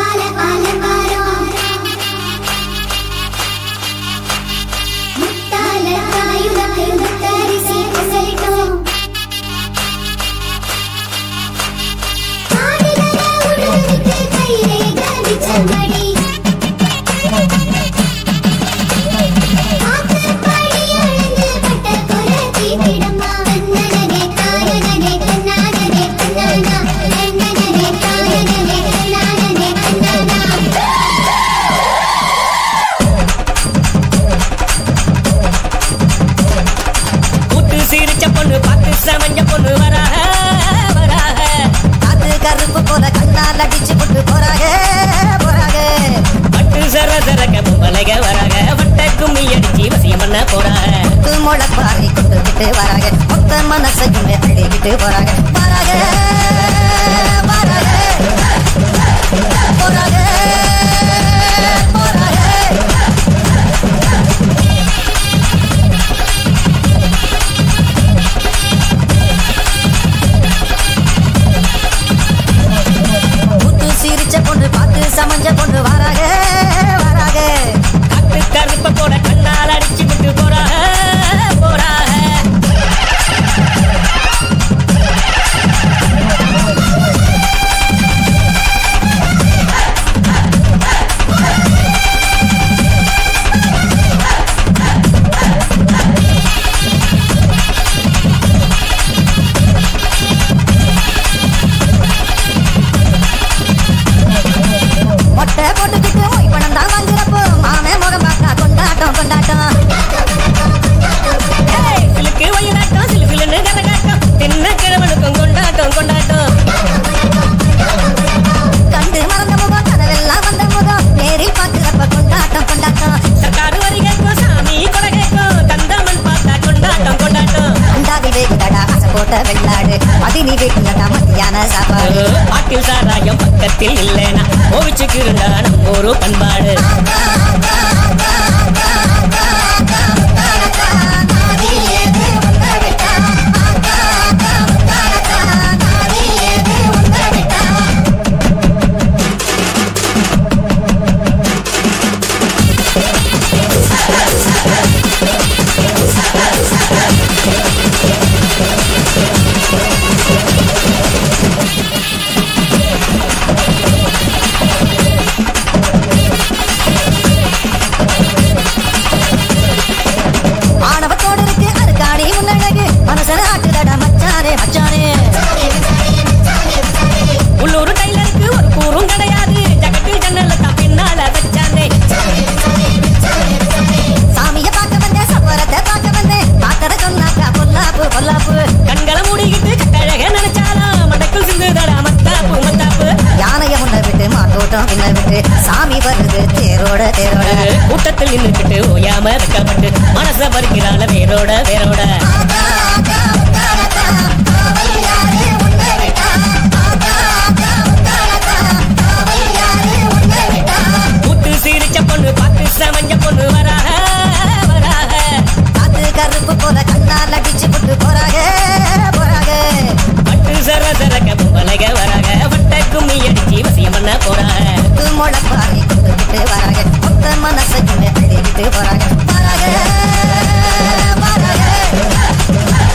பால பால பாரம் முத்தால தாயுனக்கு முத்தரிசி பசலிட்டோம் ஆடுகிற உடலுக்கு கையிலே கவிச்சபடி ஆத்துப்படி அழுந்து பட்ட குரத்தி விடம்மா தன்னனனே தாயனனே தன்னானனே தன்னானா தன்னனனே தாயனனே தன்னானனே தன்னானா கூட்டு சிரிச்ச பொண்ணு பார்த்து சமஞ்ச பொண்ணு வராக வராக காத்து கருப்பு போல கண்ணால் அடிச்சு போட்டு போறாங்க போறாங்க பட்டு சர சரக்க பொம்பளைக வராக வட்ட கும்மி அடிச்சு வசியம் பண்ண போறாக முத்து முளைப்பாரி கொண்டுகிட்டு வராங்க மொத்த மனசையுமே அள்ளிக்கிட்டு போறாங்க வராங்க வராங்க போறாங்க போறாங்க முத்து சிரிச்ச பொண்ணு பார்த்து சமஞ்ச பொண்ணு வராங்க வராங்க காத்து கருப்ப போட கண்ணால் அடிச்சு விட்டு போறாக போறாக மொட்டை போட்டுக்கிட்டு மொய் பணம் தான் வாங்குறப்போ மாமே முகம் பார்க்க கொண்டாட்டம் கொண்டாட்டம் ஏய், சிலுக்கு வயிறாட்டம் சிலு சிலுன்னு கரகாட்டம் தென்ன கிழவனுக்கும் கொண்டாட்டம் கொண்டாட்டம் கண்டு மறந்த முகம் கனவெல்லாம் வந்த முகம் நேரில் பார்க்கிறப்ப கொண்டாட்டம் கொண்டாட்டம் சர்க்காரு வரி கேட்கும் சாமி கொடை கேட்கும் தந்தமன் பார்த்தா கொண்டாட்டம் கொண்டாட்டம் அண்டாவி வேகுதடா அசை போட்ட வெள்ளாடு பதினி வேகுதடா மத்தியான சாப்பாடு பாட்டில் சாராயம் பக்கத்தில் இல்லைனா ஓவிச்சுக்கிருந்தா நம்ம ஒரு பண்பாடு ஆணவத்தோடு இருக்கு அருக்காணி முன்னழகு மனசன ஆட்டுதடா மச்சானே மச்சானே உள்ளூர் டைலருக்கு ஒரு கூறும் கிடையாது ஜகத்து ஜன்னல தான் பின்னால வச்சானே சாமிய பார்க்க வந்தேன் சப்பரத்தை பார்க்க வந்தேன் பார்க்கற சொன்னாக்கா பொல்லாப்பு பொல்லாப்பு கண்களை மூடிக்கிட்டு கட்டழக நினைச்சாலும் மடக்குள் சிந்துதடா மத்தாப்பு மத்தாப்பு யானைய முன்ன விட்டு மாத்தோட்டம் பின்ன விட்டு சாமி வருது தேரோட தேரோட கூட்டத்தில் நின்றுக்கிட்டு ஓயாம வைக்கப்பட்டு மனச பறிக்கிறாள வேரோட வேரோட கூட்டு சிரிச்ச பொண்ணு பார்த்து சமஞ்ச பொண்ணு வராக வராக காத்து கருப்பு போல கண்ணால் அடிச்சு போட்டு போறாங்க போறாங்க பட்டு சர சரக்க பொம்பளைக வராக வட்ட கும்மி அடிச்சு வசியம் பண்ண போறாக முத்து முளைப்பாரி கொண்டுகிட்டு வராங்க மொத்த மனசையுமே அள்ளிக்கிட்டு போறாங்க வராங்க வராங்க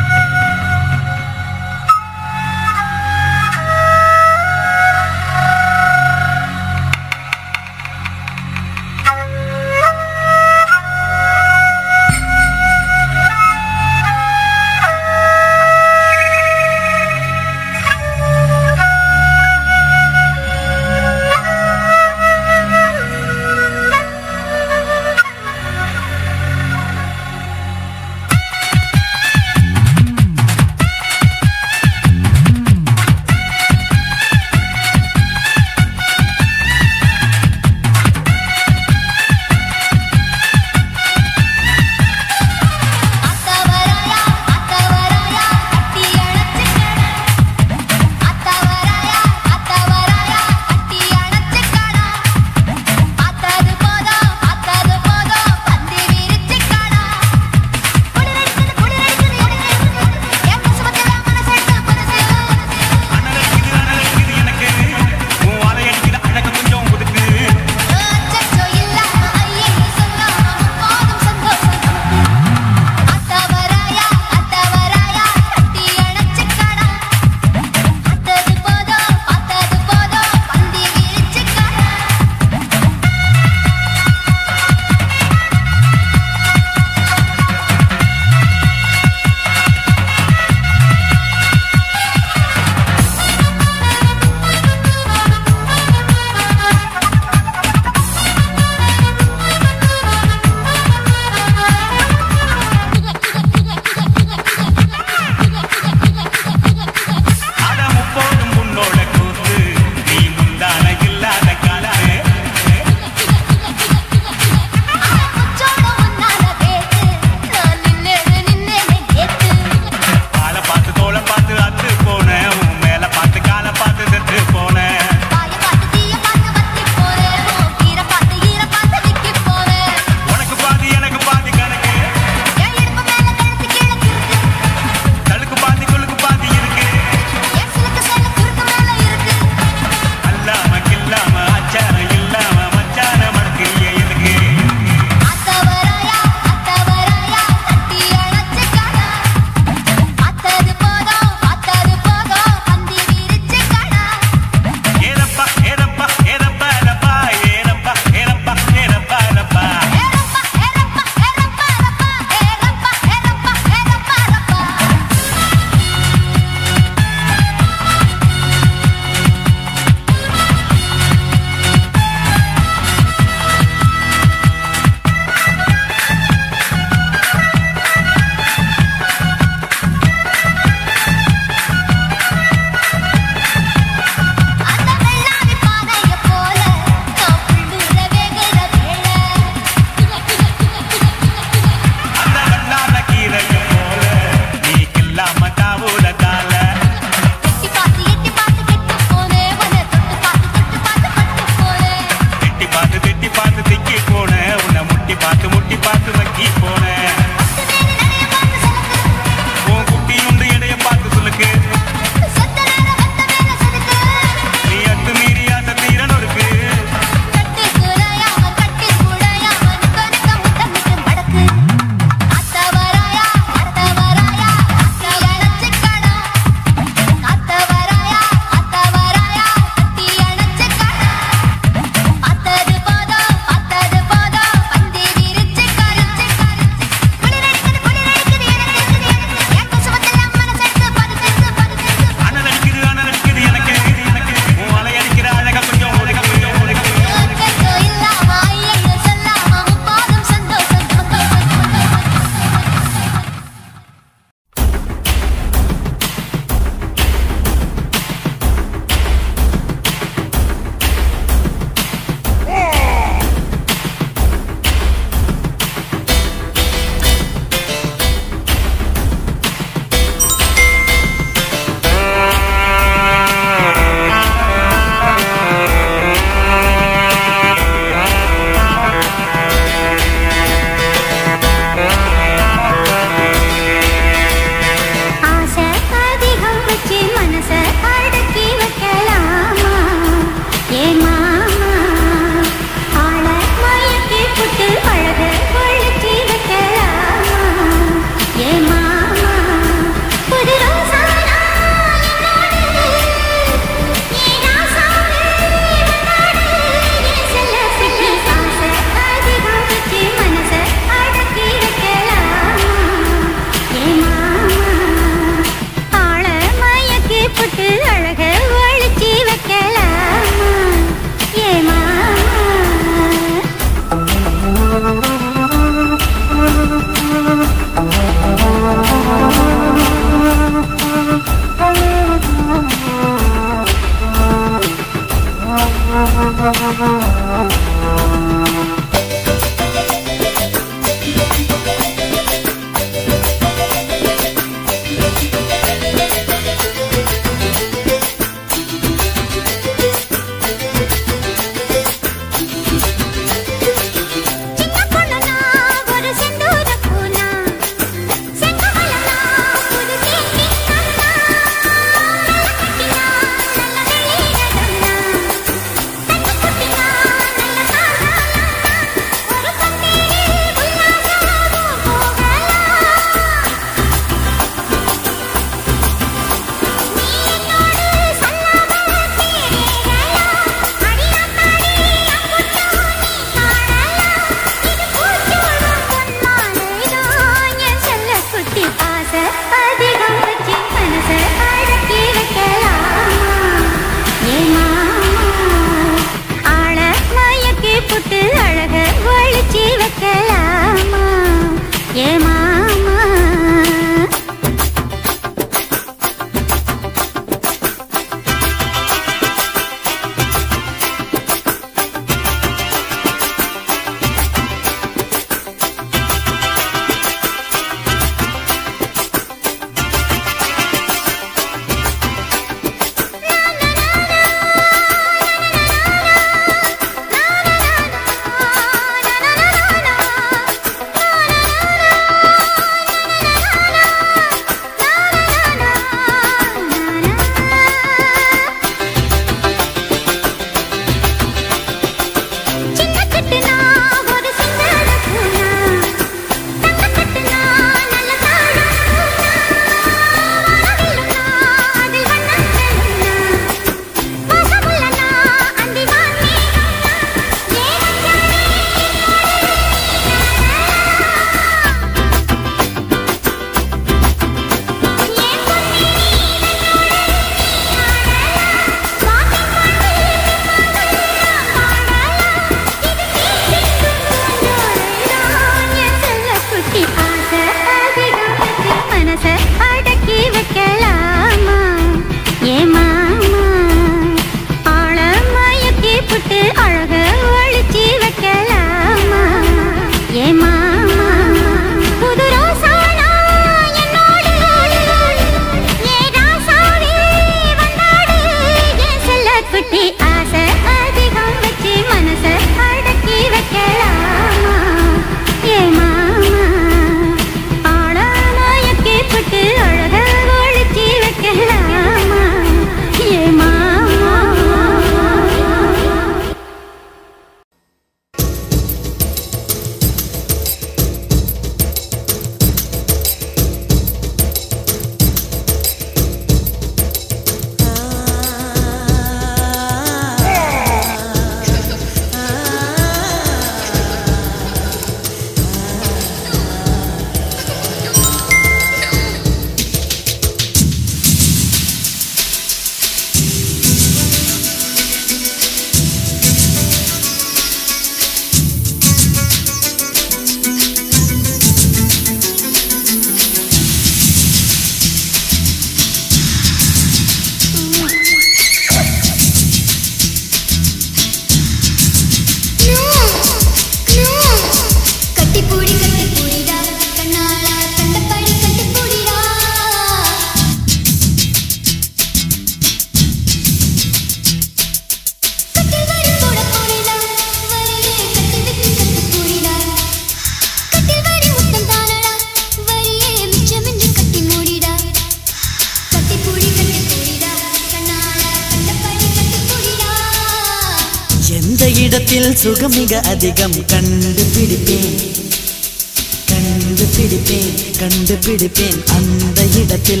இடத்தில் சுகம் மிக அதிகம் கண்டுபிடிப்பேன் கண்டுபிடிப்பேன் கண்டுபிடிப்பேன் அந்த இடத்தில்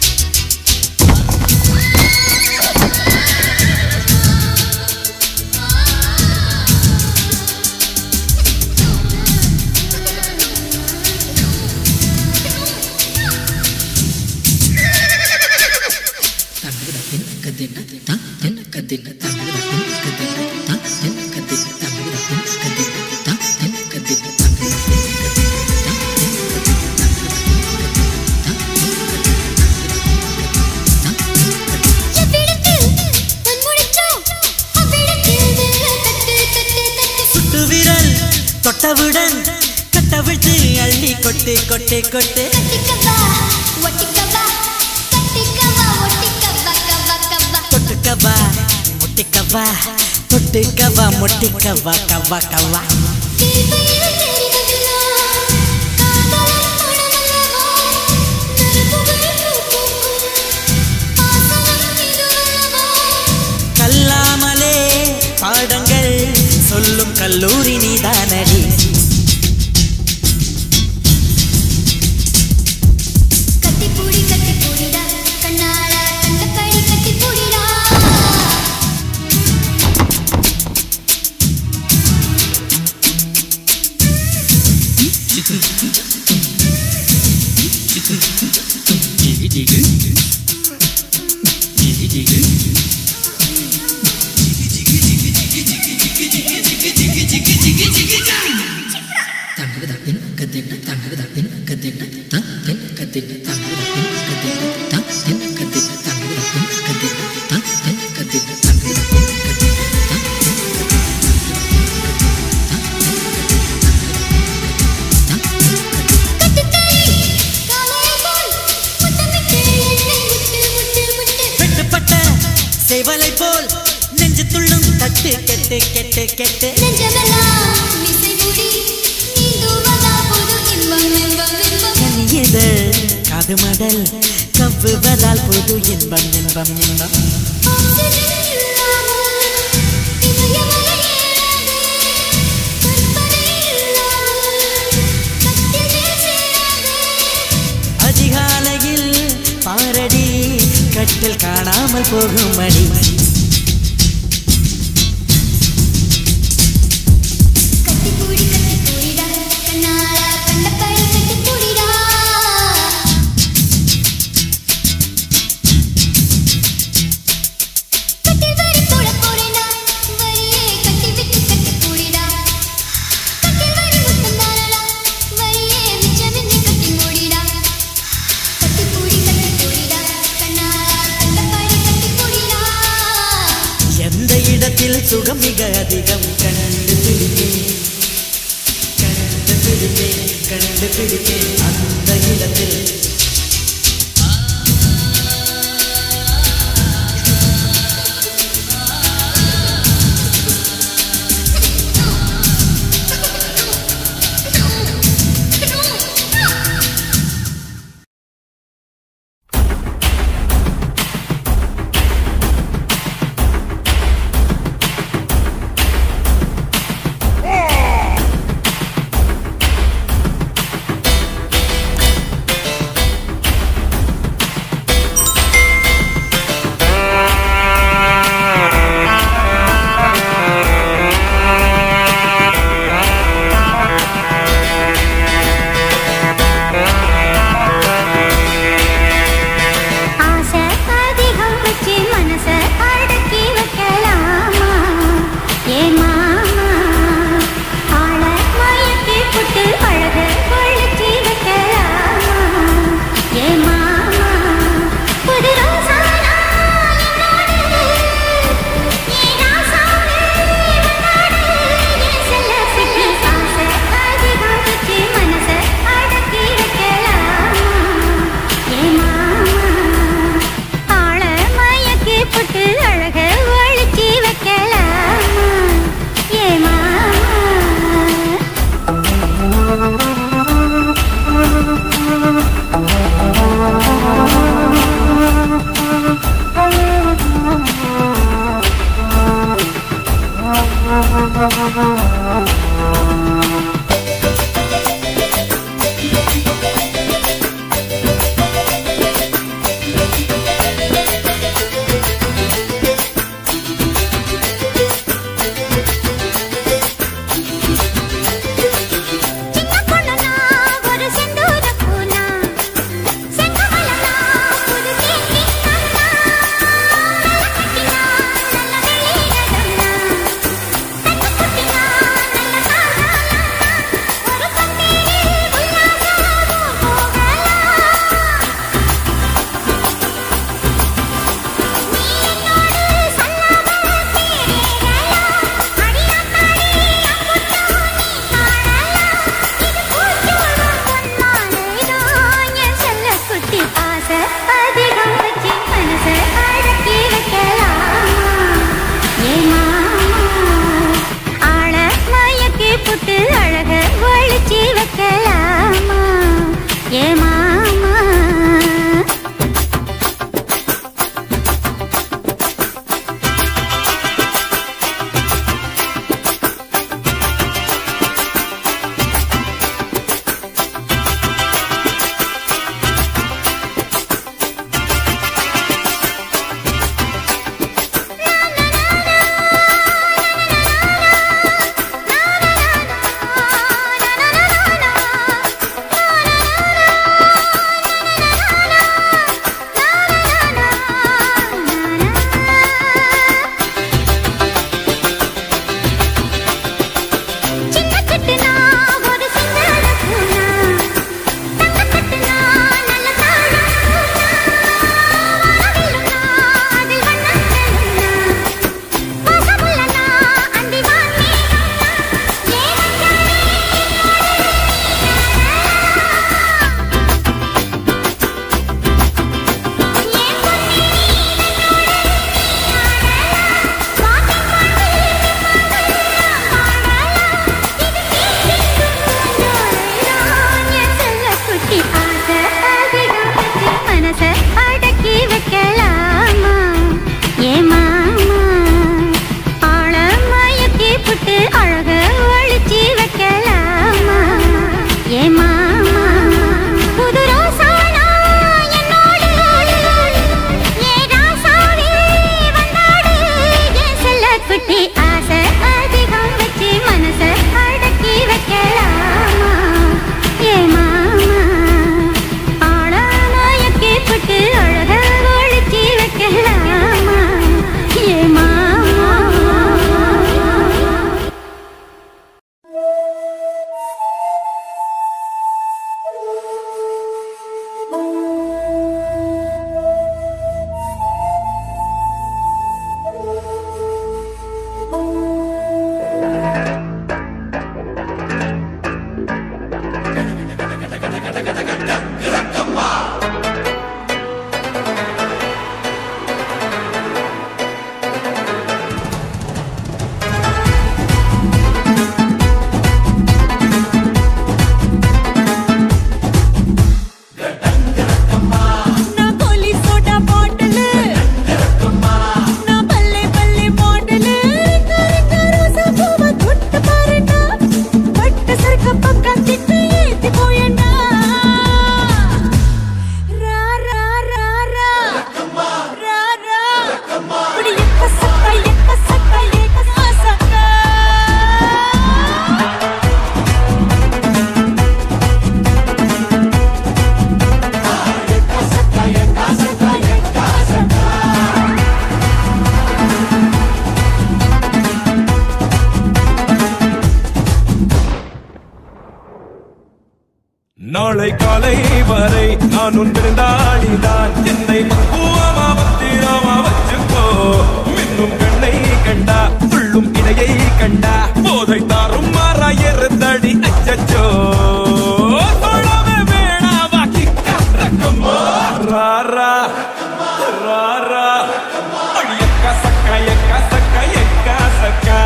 எவ்விடத்தில் நான் முடிச்சோம் அவ்விடத்தில் தட்டு தட்டு தட்டு சுட்டு விரல் தொட்டவுடன் கட்டவிழ்த்து அள்ளி கொட்டு கொட்டு கொட்டு கட்டிக்கவா ஒட்டிக்கவா கட்டிக்கவா ஒட்டிக்கவா கவா கவா தொட்டுக்கவா முட்டிக்கவா தொட்டுக்கவா முட்டிக்கவா கவா கவா தீபையில் தெரிவதெல்லாம் காதலின் மனமல்லவா நறுப்புகள் பூக்கும் பாசனம் இதுவல்லவா கல்லாமலே பாடங்கள் சொல்லும் கல்லூரி நீதானடி கட்டிப்பூடி கட்டிப்பூடிடா கண்ணால கண்டபடி கட்டிப்பூடிடா கட்டுத்தறி காலை போல் முத்தமிட்டு என்னை முட்டு முட்டு முட்டு வெட்டுப்பட்ட சேவலை போல் நெஞ்சு துள்ளும் தட்டு கெட்டு கெட்டு கெட்டு நெஞ்சமெல்லாம் மிசை முடி நீந்துவதா புது இன்பம் இன்பம் இன்பம் கனியதழ் காது மடல் கவ்வுவதால் புது இன்பம் இன்பம் இன்பம் ஆக்சிஜன் இல்லாமல் இதயமலை ஏறாது கற்பனை இல்லாமல் கட்டிலே சேராது அதிகாலையில் பாரடி கட்டில் காணாமல் போகும் அடி கட்டிப்பூடி கட்டிப்பூடிடா கண்ணால கண்டபடி கட்டிப்பூடிடா கட்டி வரி போட போறேனா வரியே கட்டி விட்டு கட்டிப்பூடிடா கட்டி வரி முத்தம் தானடா வரியே மிச்சமின்றி கட்டி மூடிடா கட்டிப்பூடி கட்டிப்பூடிடா கண்ணால கண்டபடி கட்டிப்பூடிடா எந்த இடத்தில் சுகம் மிக அதிகம் கண்டுபிடிப்பேன் கண்டுபிடிப்பேன் கண்டுபிடிப்பேன் அந்த இடத்தில் கட்டிப்பூடி நாளை காலை வரை நான் உன் விருந்தாளிதான் என்னை பக்குவமா பத்திரமா வச்சுக்கோ மின்னும் கண்ணை கண்டா துள்ளும் இடையை கண்டா போதை தாரும் மாறா எருத்தடி அச்சச்சோ தொழவே வேணாவா கிக்கா ரக்கம்மா ராரா ராரா அடி எக்கா சக்கா எக்கா சக்கா எக்கா சக்கா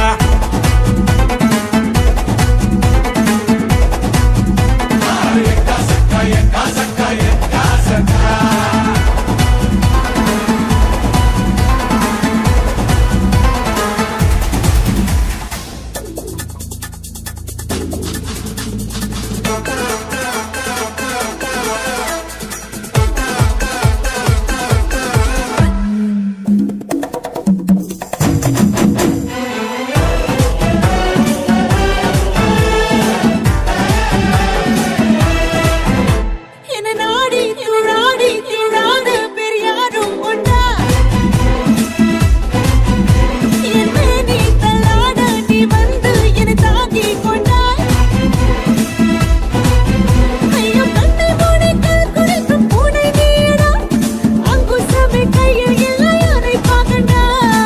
என நாடி துழாடி துழாத பெரியாரும் உண்டா என் மேனி தள்ளாட நீ வந்து என்னை தாங்கி கொண்டாய் ஐயோ கண்ணை மூடி கல் குடிக்கும் பூனை நீடா அங்குசமே கையில் இல்லை அதை பார்க்கண்டா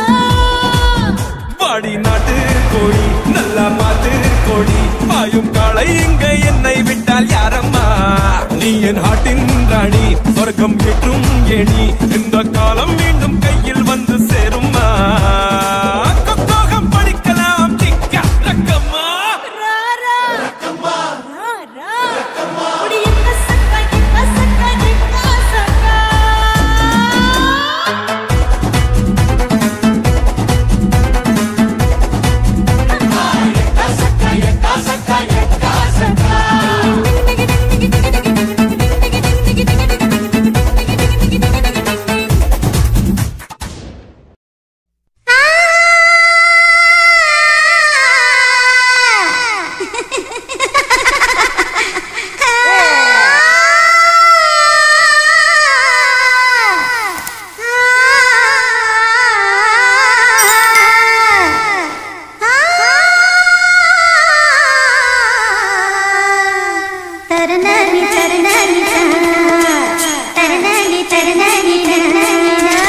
வாடி நாட்டு கோழி நல்லா மாத்து கோழி பாயும் காளை இங்க என்னை விட்டால் யாரம்மா நீ என் ஹாட்டின் ராணி சொர்க்கம் ஏற்றும் ஏணி இந்த காலம் மீண்டும் கையில் வந்து சேரும்மா கொக்கோகம் படிக்கலாம் சிக்கா ரக்கம்மா ராரா ராரா உடி என்ன சக்கா என்ன சக்கா என்ன சக்கா தரணி தரணி தரணி தரணி தரணி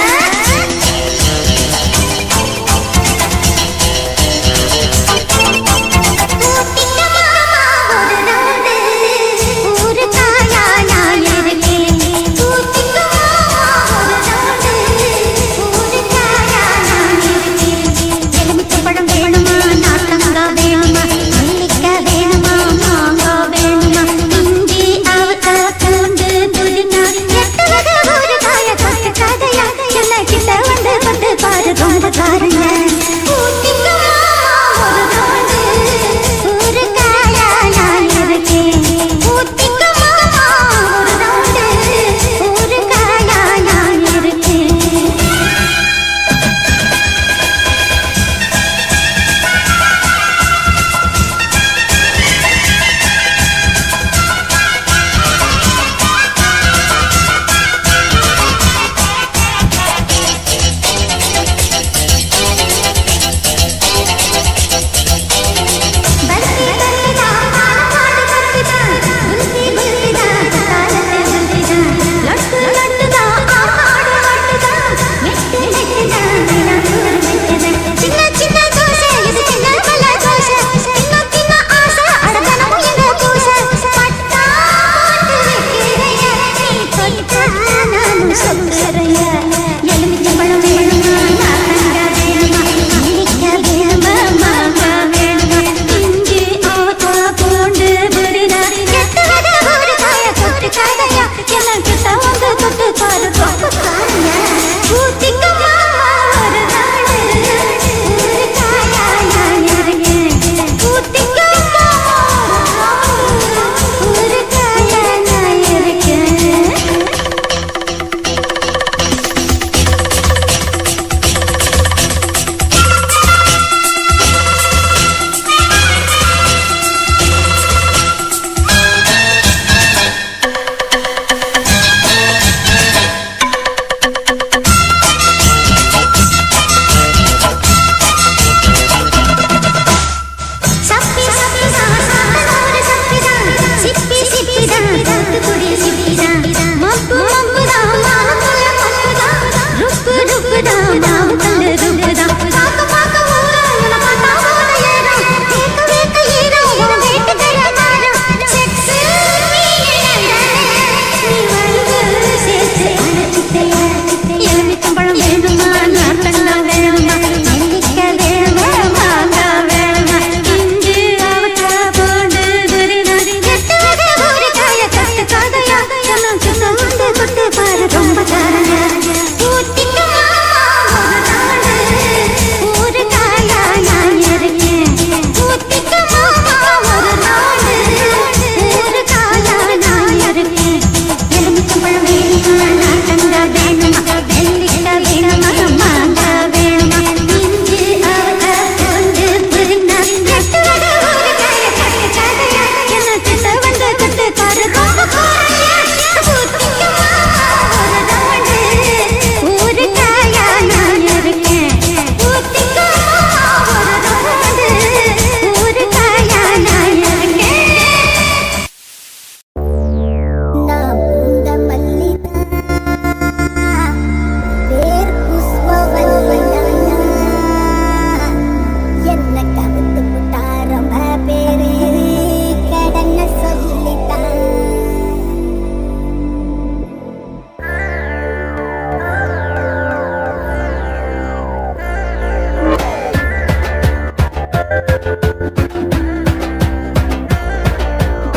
பழம் வேணுமா நாட்டங்கா வேணுமா நெல்லிக்காய் வேணுமா மாங்காய் வேணுமா இஞ்சி அவக்காய் பூண்டு புதினா எட்டு வகை ஊறுகாய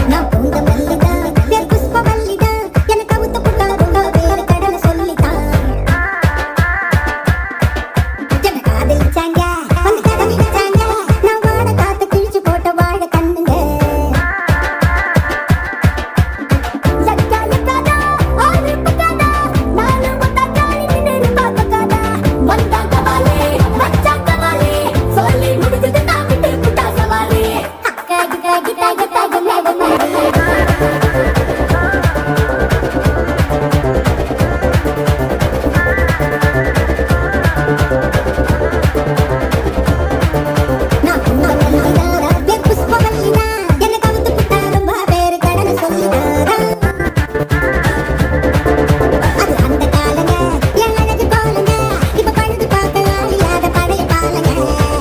நான் பூந்த மல்லிதான் பேர் புஷ்ப மல்லிதான் எனக்கு அவுத்து புட்டாருங்க பேர் கடலை சொல்லித்தான் என்ன காதலிச்சாங்க வந்து காதலிச்சாங்க நான் வாழ காத்து கிழிச்சு போட்ட வாழ கண்ணுங்க லக்கா லக்காடா ஆறு பக்காடா நாலு ஒட்டாக்காளி நின்னு பாத்தக்காடா வந்தாங்க வாலே வச்சாங்க வாலே சொல்லி முடிஞ்சது நான் விட்டு புட்டா சவாலே அக்கா கிட்டா கிட்டா கிட்டா கிட்டா நான் பூந்த மல்லிதான் பேர் புஷ்ப மல்லிதான் எனக்கு அவுத்து புட்டாருங்க பேர் கடலை சொல்லிதான் அது அந்த காலங்க என் அழகு போலங்க இப்ப பழுது பார்க்கலாம் இல்லாத பழைய பாலங்க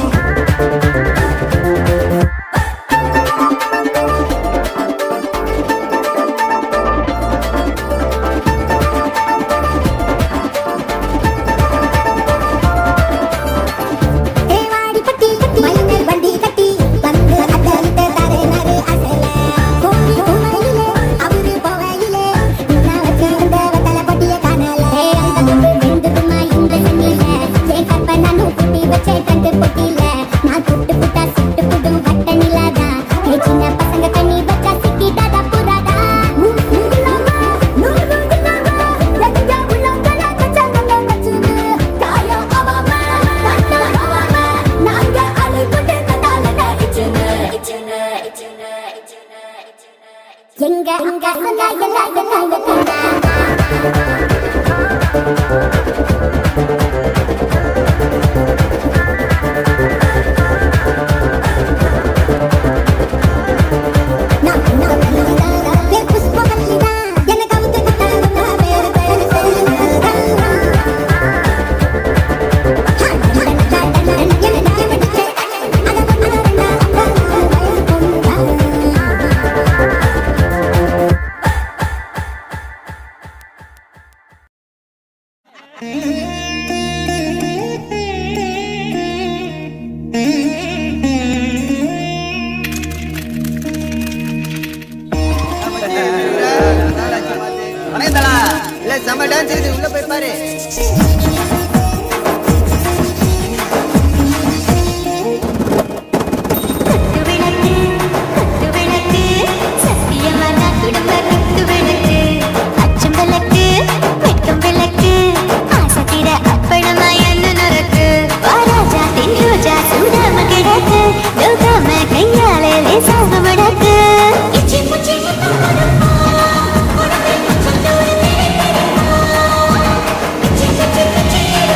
தேவாடி பட்டி மைனர் வண்டி கட்டி வந்து அட்டலிட்ட தரேனரு அசல கோழி கோவையிலே அவரு போவையிலே நான் வச்சிருந்த வெத்தலை பொட்டிய காணல அந்த முண்டு வெந்துடுமா இந்த சங்கில என் கற்ப நானும் குட்டி வச்சே தண்டு பொட்டியில நான் சுட்டு புட்டா சுட்டு புடும் வட்ட நிலாதா ஏ சின்ன பசங்க தண்ணி வச்சா சிக்கிட்டாதா புறாதா எங்க எங்க சொன்னா எல்லாம் எல்லாம் நான் நான் மல்லிதான் பேர் புஷ்ப மல்லிதான் எனக்கு அவுத்து புட்டாருங்க பேர் பேர் வணக்கம் தலா இல்ல செம்ம டான்ஸ் இருக்குது உள்ள போய் பாரு விளக்கு குத்து விளக்கு சத்தியமான குடும்ப குத்து விளக்கு அச்சம் விளக்கு வெட்கம் விளக்கு ஆசத்திர அப்பளமா என்ன நரக்கு வாராஜா தின்ரோஜா சூடாம கிடக்கு லோகாம கையாலே லேசாக முடக்கு இச்சி முச்சி முத்தமரப்பா உடம்பை முச்சத்தோடு நினைத்திருப்பா இச்சி குச்சி குச்சி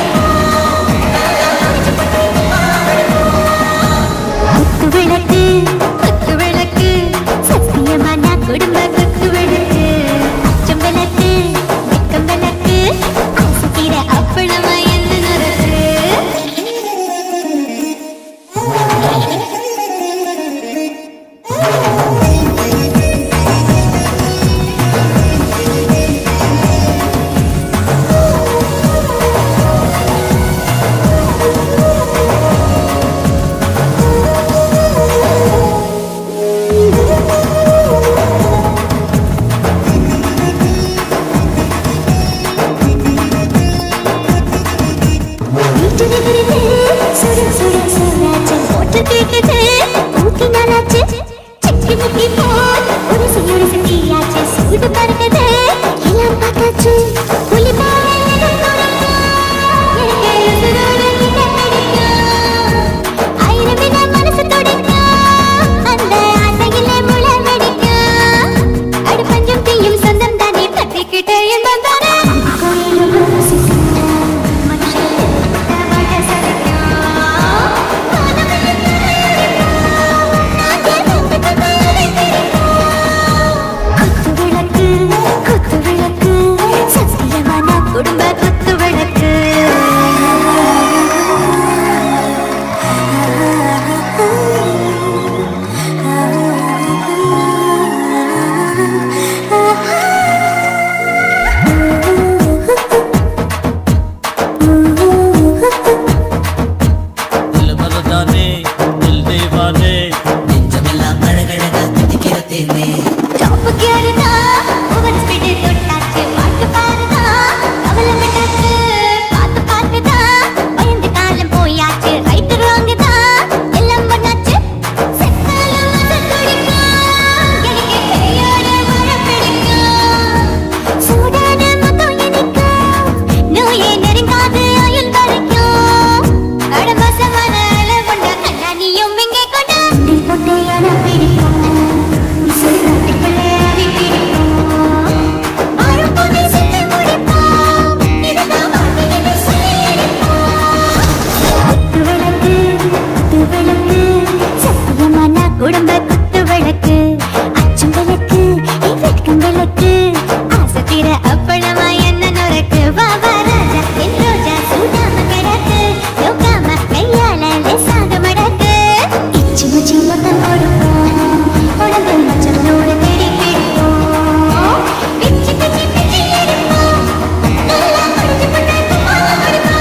டாப் கியர்தா ஓவர் ஸ்பீடு தொட்டாச்சு பாட்டு பாருதா கவலை விட்டாச்சு பார்த்து பார்த்துதா பயந்து காலம் போயாச்சு ரைட்டு ராங்கு தான் எல்லாம் பண்ணாச்சு செத்தாலும் அது துடிக்கும் எனக்கு கையோட மழை பிடிக்கும் சூடான மொத்தம் எனக்கு நோயே நெருங்காது ஆயுள் வரைக்கும் கடமசமான அளவுண்ட கண்ணாடியும் எங்கே கொண்டா நீ போட்டு என பிடிக்கும் சொல்றதுக்குள்ளே அடி பிடிக்கும் வரும்போது சித்து முடிப்போம் இதுதான் வாழ்க்கையின் சொல்லியிருப்போம் குத்து விளக்கு குத்து விளக்கு சத்தியமான குடும்ப குத்து விளக்கு அச்சம் விளக்கு வெட்கம் விளக்கு ஆசை தீர அப்பளமா என்ன நுறக்கு வா வா ராஜா என் ரோஜா சூடாம கிடக்கு யோகாம கையால லேசாக மடக்கு இச்சி முச்சி மொத்தம் கொடுப்போம் உடம்பு மச்சனோடு தேடி பிடிப்போம் பிச்சி பிச்சி பிச்சி எடுப்போம் நல்லா படிச்சு பண்ணாக்கு மாலை கொடுப்போம்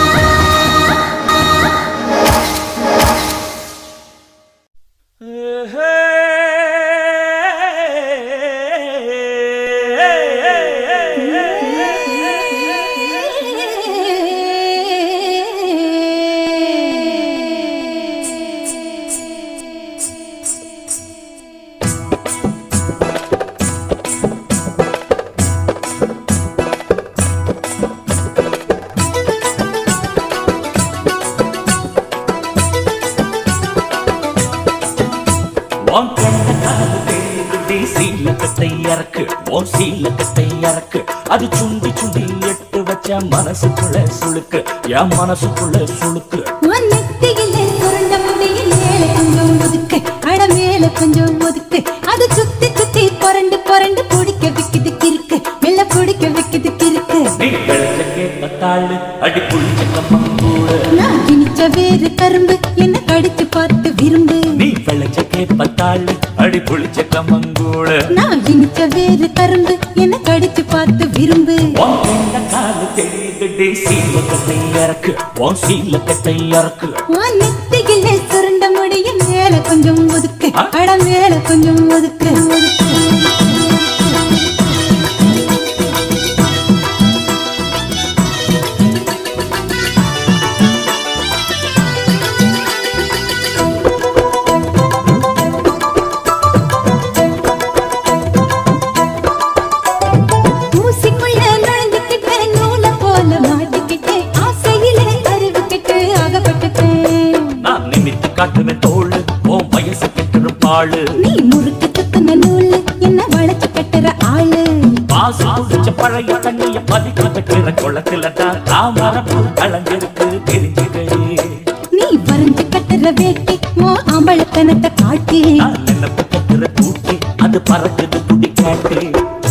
உன் கண்ட காது தெரியுது சீலக்கத்தை இறக்கு உன் சீலக்கத்தை இறக்கு அது சுண்டி சுண்டி எட்டு வச்ச மனசுக்குள்ள சுளுக்கு என் மனசுக்குள்ள சுளுக்கு உன் நெத்தியிலே சுருண்ட முடியில் மேலே கொஞ்சம் ஒதுக்கு அட மேல கொஞ்சம் ஒதுக்கு அது சுத்தி சுத்தி புரண்டு புரண்டு பிடிக்க வைக்குது கிறுக்கு மெல்ல பிடிக்க வைக்குது கிறுக்கு நீ கிழக்க கேட்பத்தாள் அடி புளிச்ச கம்மங்கூடு நான் திணிச்ச வேறு கரும்பு என்ன கடிச்சு பார்த்து விரும்பு நீ விளைச்ச கேட்பத்தாள் அடி புளிச்ச கம்மங்கூடு நான் திணிச்ச வேறு கரும்பு என்ன கடிச்சு பார்த்து விரும்பு உன் கண்ட காது தெரியுது சீலக்கத்தை இறக்கு உன் சீலக்கத்தை இறக்கு உன் நெத்தியிலே சுருண்ட முடியில் மேல கொஞ்சம் ஒதுக்கு அட மேல கொஞ்சம் ஒதுக்கு ஒதுக்கு ஊசிக்குள்ள நுழைஞ்சுக்கிட்ட நூலை போல மாட்டிக்கிட்டு ஆசையிலே அறிவுக்கிட்டு அகப்பட்டுட்டேன் நான் நிமித்து காட்டுவேன் தோளு உன் வயசு கெட்டுற பாழு நீ முறுக்கு துக்குன நூலு என்ன வளைச்சு கட்டுற ஆளு பாசு குடிச்ச பழைய தண்ணிய பதிக்க வைக்கிற குளத்துல தான் தாமரப்பு கலஞ்சிருக்கு தெரிஞ்சுக்கே நீ வரைஞ்சு கட்டுற வேட்டி மோ அம்பளத்தனத்தை காட்டி நான் நினைப்பு கட்டுற கூட்டி அது பறக்குது துடி காட்டு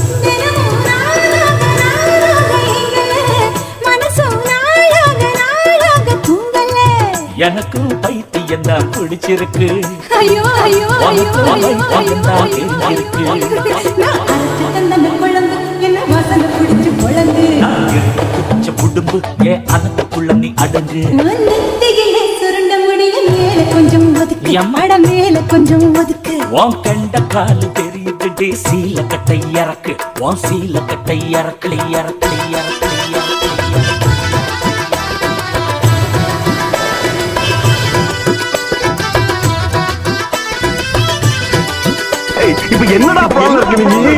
மனசும் நாளாக நாளாக தூங்கல எனக்கும் பைத்தியம் தான் பிடிச்சிருக்கு ஐயோ ஐயோ ஐயோ உனக்கு ஐயோ உனக்கு ஐயோ உனக்கு ஐயோ இருக்கு. நான் அரைச்சு தந்தன குழம்பு என்ன வாசனை பிடிச்சு குழம்பு நான் இருந்து குடிச்ச புடும்பு ஏன் அனத்துக்குள்ள நீ அடங்கு உன் நெத்தியிலே சுருண்ட முடிய மேல கொஞ்சம் ஒதுக்கு எம்மா. அட மேல கொஞ்சம் ஒதுக்கு உன் கண்ட காலு தெரியுது சீல கட்டை இறக்கு உன் சீல கட்டை இறக்கலை இறக்கலை இறக்கலை இறக்கலை இப்ப என்னடா ப்ராப்ளம் இருக்கு நீ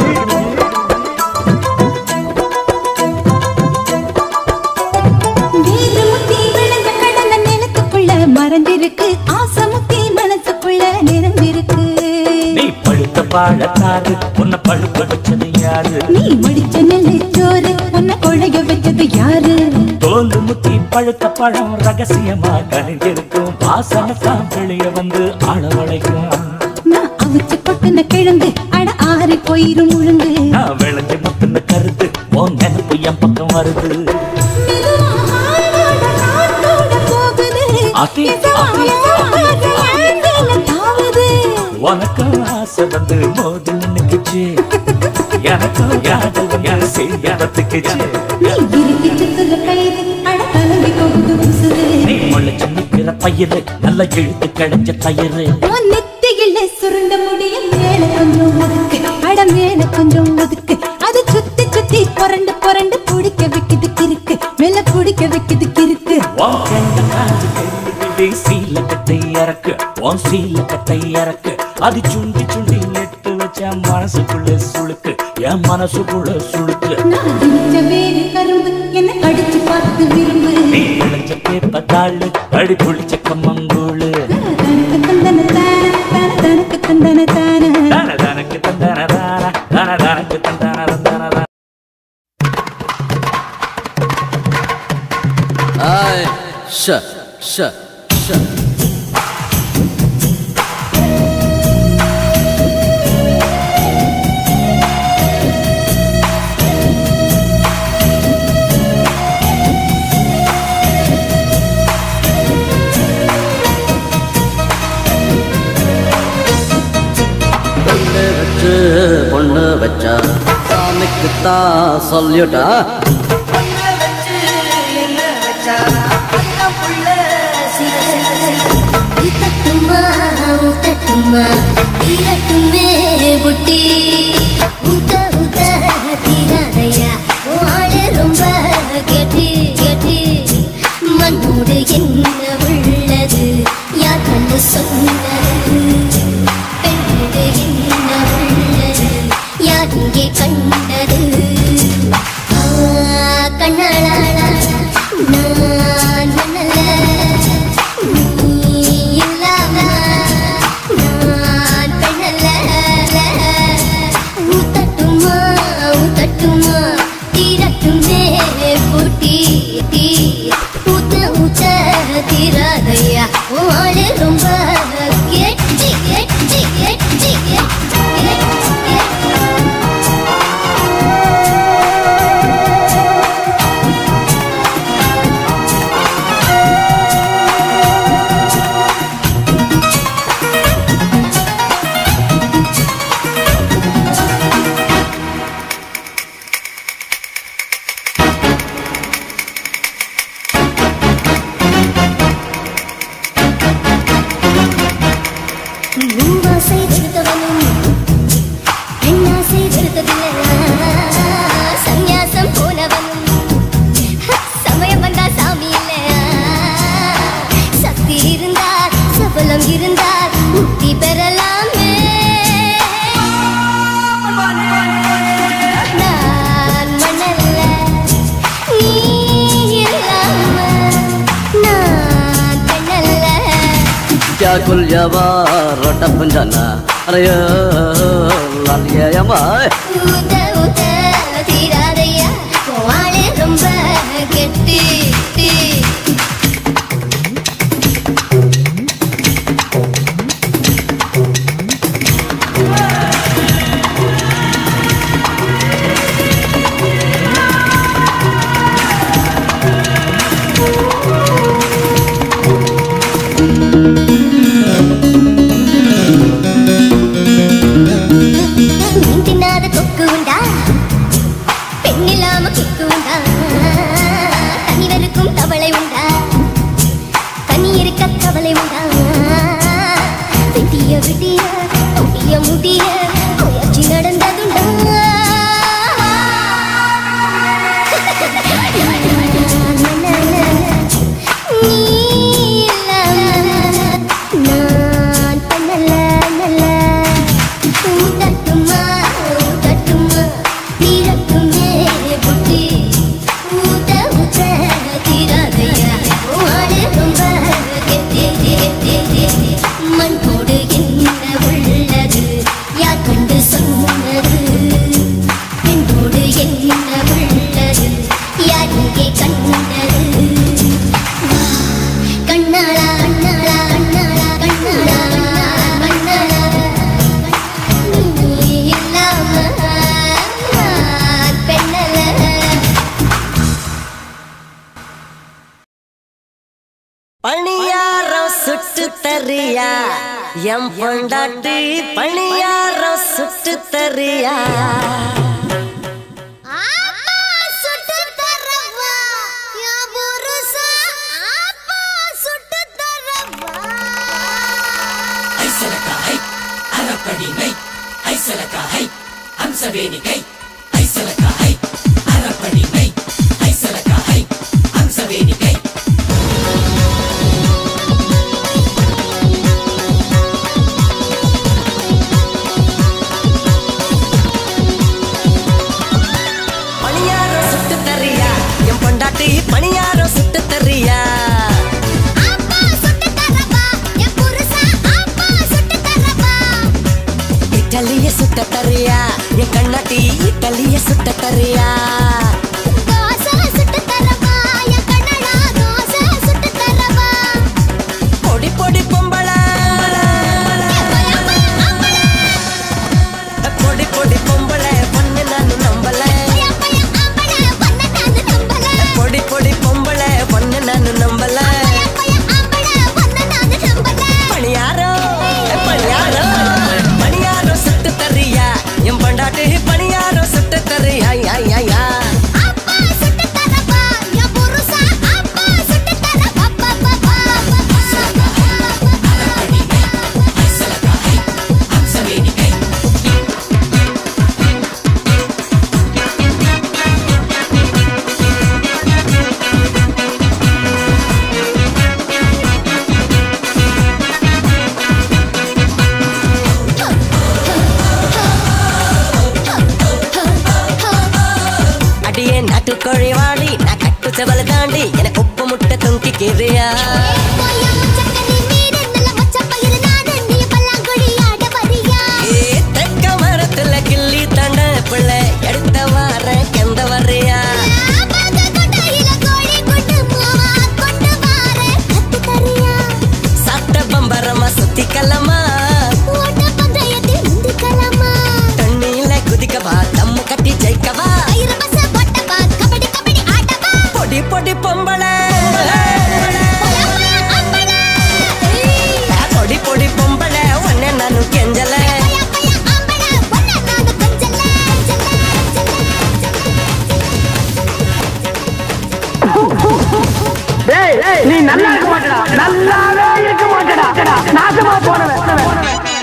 வேறு முத்தி விளைஞ்ச கடந்த நிலத்துக்குள்ள மறைஞ்சிருக்கு ஆசை முத்தி மனசுக்குள்ள நிறைஞ்சிருக்கு நீ பழுத்த வாழத்தாரு உன்னை பழுக்க வச்சது யாரு நீ மடிச்ச நெல்லு சோறு உன்னை கொழைய வச்சது யாரு தோல் முத்தி பழுத்த பழம் ரகசியமா கணிஞ்சிருக்கும் வாசனை தான் வெளிய வந்து அளவழைக்கும் நான் அவிச்சு கொட்டுன கிழங்கு அட ஆறி போயிரும் முழுங்கு நான் விளைஞ்சு முத்துன கருத்து உன் நினைப்பு என் பக்கம் வருது மெதுவா ஆளோட நாட்டோட போகுது. அதி, எசமா அதி, ஆகாத ஆங்கில தாவுது. உனக்கு ஆசை வந்து மோதி நின்னுக்குச்சு எனக்கும் யாதல் வந்து செய்யறதுக்குச்சு நீ இறுக்கி சுத்துற கயிறு அட கலங்கி போகுது உசுரு. நீ முளைச்சு நிக்கிற பயிறு நல்ல இழுத்து கிடைச்ச தயிறு உன் நெத்தியிலே சுருண்ட முடிய மேல கொஞ்சம் ஒதுக்கு உன் சீல கட்டை இறக்கு அது சுண்டி சுண்டி எட்டு வச்ச மனசுக்குள்ள சுளுக்கு என் மனசுக்குள்ள சுளுக்கு நான் திணிச்ச வேறு கரும்பு என்ன கடிச்சு பார்த்து விரும்பு நீ விளைஞ்ச பேப்ப தாளு அடி புளிச்ச கம்மங்கூழு தனக்கு தந்தன தான தான தனக்கு தந்தன தான தான தானக்கு தந்தான தான தான தானக்கு தந்தான தந்தான தான Ai, sh, sh, sh. பொண்ணு வச்சு பொண்ணு வச்சா சாமிக்கு தான் சொல்லிட்டா ஊத்தட்டுமா ஊத்தட்டுமா தீரட்டுமே புட்டி ஊத்த ஊத்த தீராதையா ஆளு ரொம்ப கெட்டி கெட்டி மண்ணோடு என்ன உள்ளது யார் கண்டு சொன்னது பெண்ணோடு என்ன உள்ளது யார் இங்கே கண்டது ஆ, கண்ணாளா நான் மண்ணல்ல நீ இல்லாம நான் பெண்ணல்ல ஊத்தட்டுமா ஊத்தட்டுமா தீரட்டுமே பூட்டி தீ ஊத்த ஊத்த தீராதையா ஆளு ரொம்ப கெட்டி கெட்டி கெட்டி கெட்டி பூவாசை வெறுத்தவனும் பெண்ணாசை வெறுத்ததில்லை சந்நியாசம் போனவனும் சமயம் வந்தா சாமி இல்லை சக்தி இருந்தால் சபலம் இருந்தால் முக்தி பெறலாமே நான் மணல்ல நீ இல்லாம நான் பெண்ணல்ல क्या कुल जावा रोटा पंजाना अरे ओ, लालिया यमा ஊத்த ஊத்த தீராதையா வாழை ரொம்ப கெட்டி டீ. மீன் தின்னாத கொக்கு உண்டா பெண்ணில்லாம கிக்கு உண்டா தனிவருக்கும் தவளை உண்டா தனி இருக்க கவலை உண்டா விட்டிய விட்டிய முடிய முடிய முயற்சி நடந்ததுண்டா நீ இல்லாம நான் பண்ணல நல்ல ஊத்தட்டுமா ஊத்தட்டுமா தீரட்டுமே புட்டி ஊத்த ஊத்த தீராதையா ஆளு ரொம்ப கெட்டி கெட்டி கெட்டி மண்ணோடு என்ன உள்ளது யார் கண்டு சொன்னது பெண்ணோடு என்ன உள்ளது யார் இங்கே கண்டது கண்ணாளா கண்ணாளா கண்ணாளா கண்ணாளா கண்ணாளா நீ இல்லாம நான் பெண்ணல்ல பணியாரம் சுட்டு தரியா எம் பொண்டாட்டி பணியாரம் சுட்டு தரியா சுட்டு தரவா யா புருஷா அப்பா சுட்டு தரவா ஐசலக்கா என் கண்ணாட்டி இட்டலிய சுட்ட தரியா தோசை சுட்டு தரவா என் கண்ணடா தோசை சுட்டு தரவா பொடி பொடி பொம்பள பொடி பொடி பொம்பள பொண்ணு நானு நம்பல பொடி பொடி பொம்பள பொண்ணு நானு நம்பல பணியாரோ பணியாரோ பணியாரோ சுட்டு தரியா என் பண்டாட்டு பணியாரோ சுட்டு தரியா யா யா யா அப்பா சுட்டு தரவா என் புருஷா அப்பா சுட்டு தரவா பா பா பா அடியே நாட்டுக்கோழி வாடி நான் கட்டு செவல தாண்டி எனக்கு உப்பு முட்டை தொங்கிக்கிறியா ஏ, தெக்க மரத்துல கிள்ளி தண்ட பிள்ளை எடுத்த வார கெந்த வர்றியா சாப்பிட்ட பம்பரமா சுத்திக்கலமா தண்ணியில குதிக்கவா தம்மு கட்டி ஜெயிக்கவா பொடி பொடி பொம்பளை பொடி பொடி பொம்பளை உன்னை நானு கெஞ்சல நீ நல்லா இருக்க மாட்டடா நல்லாவே இருக்க மாட்டடா நாசமா போனவன்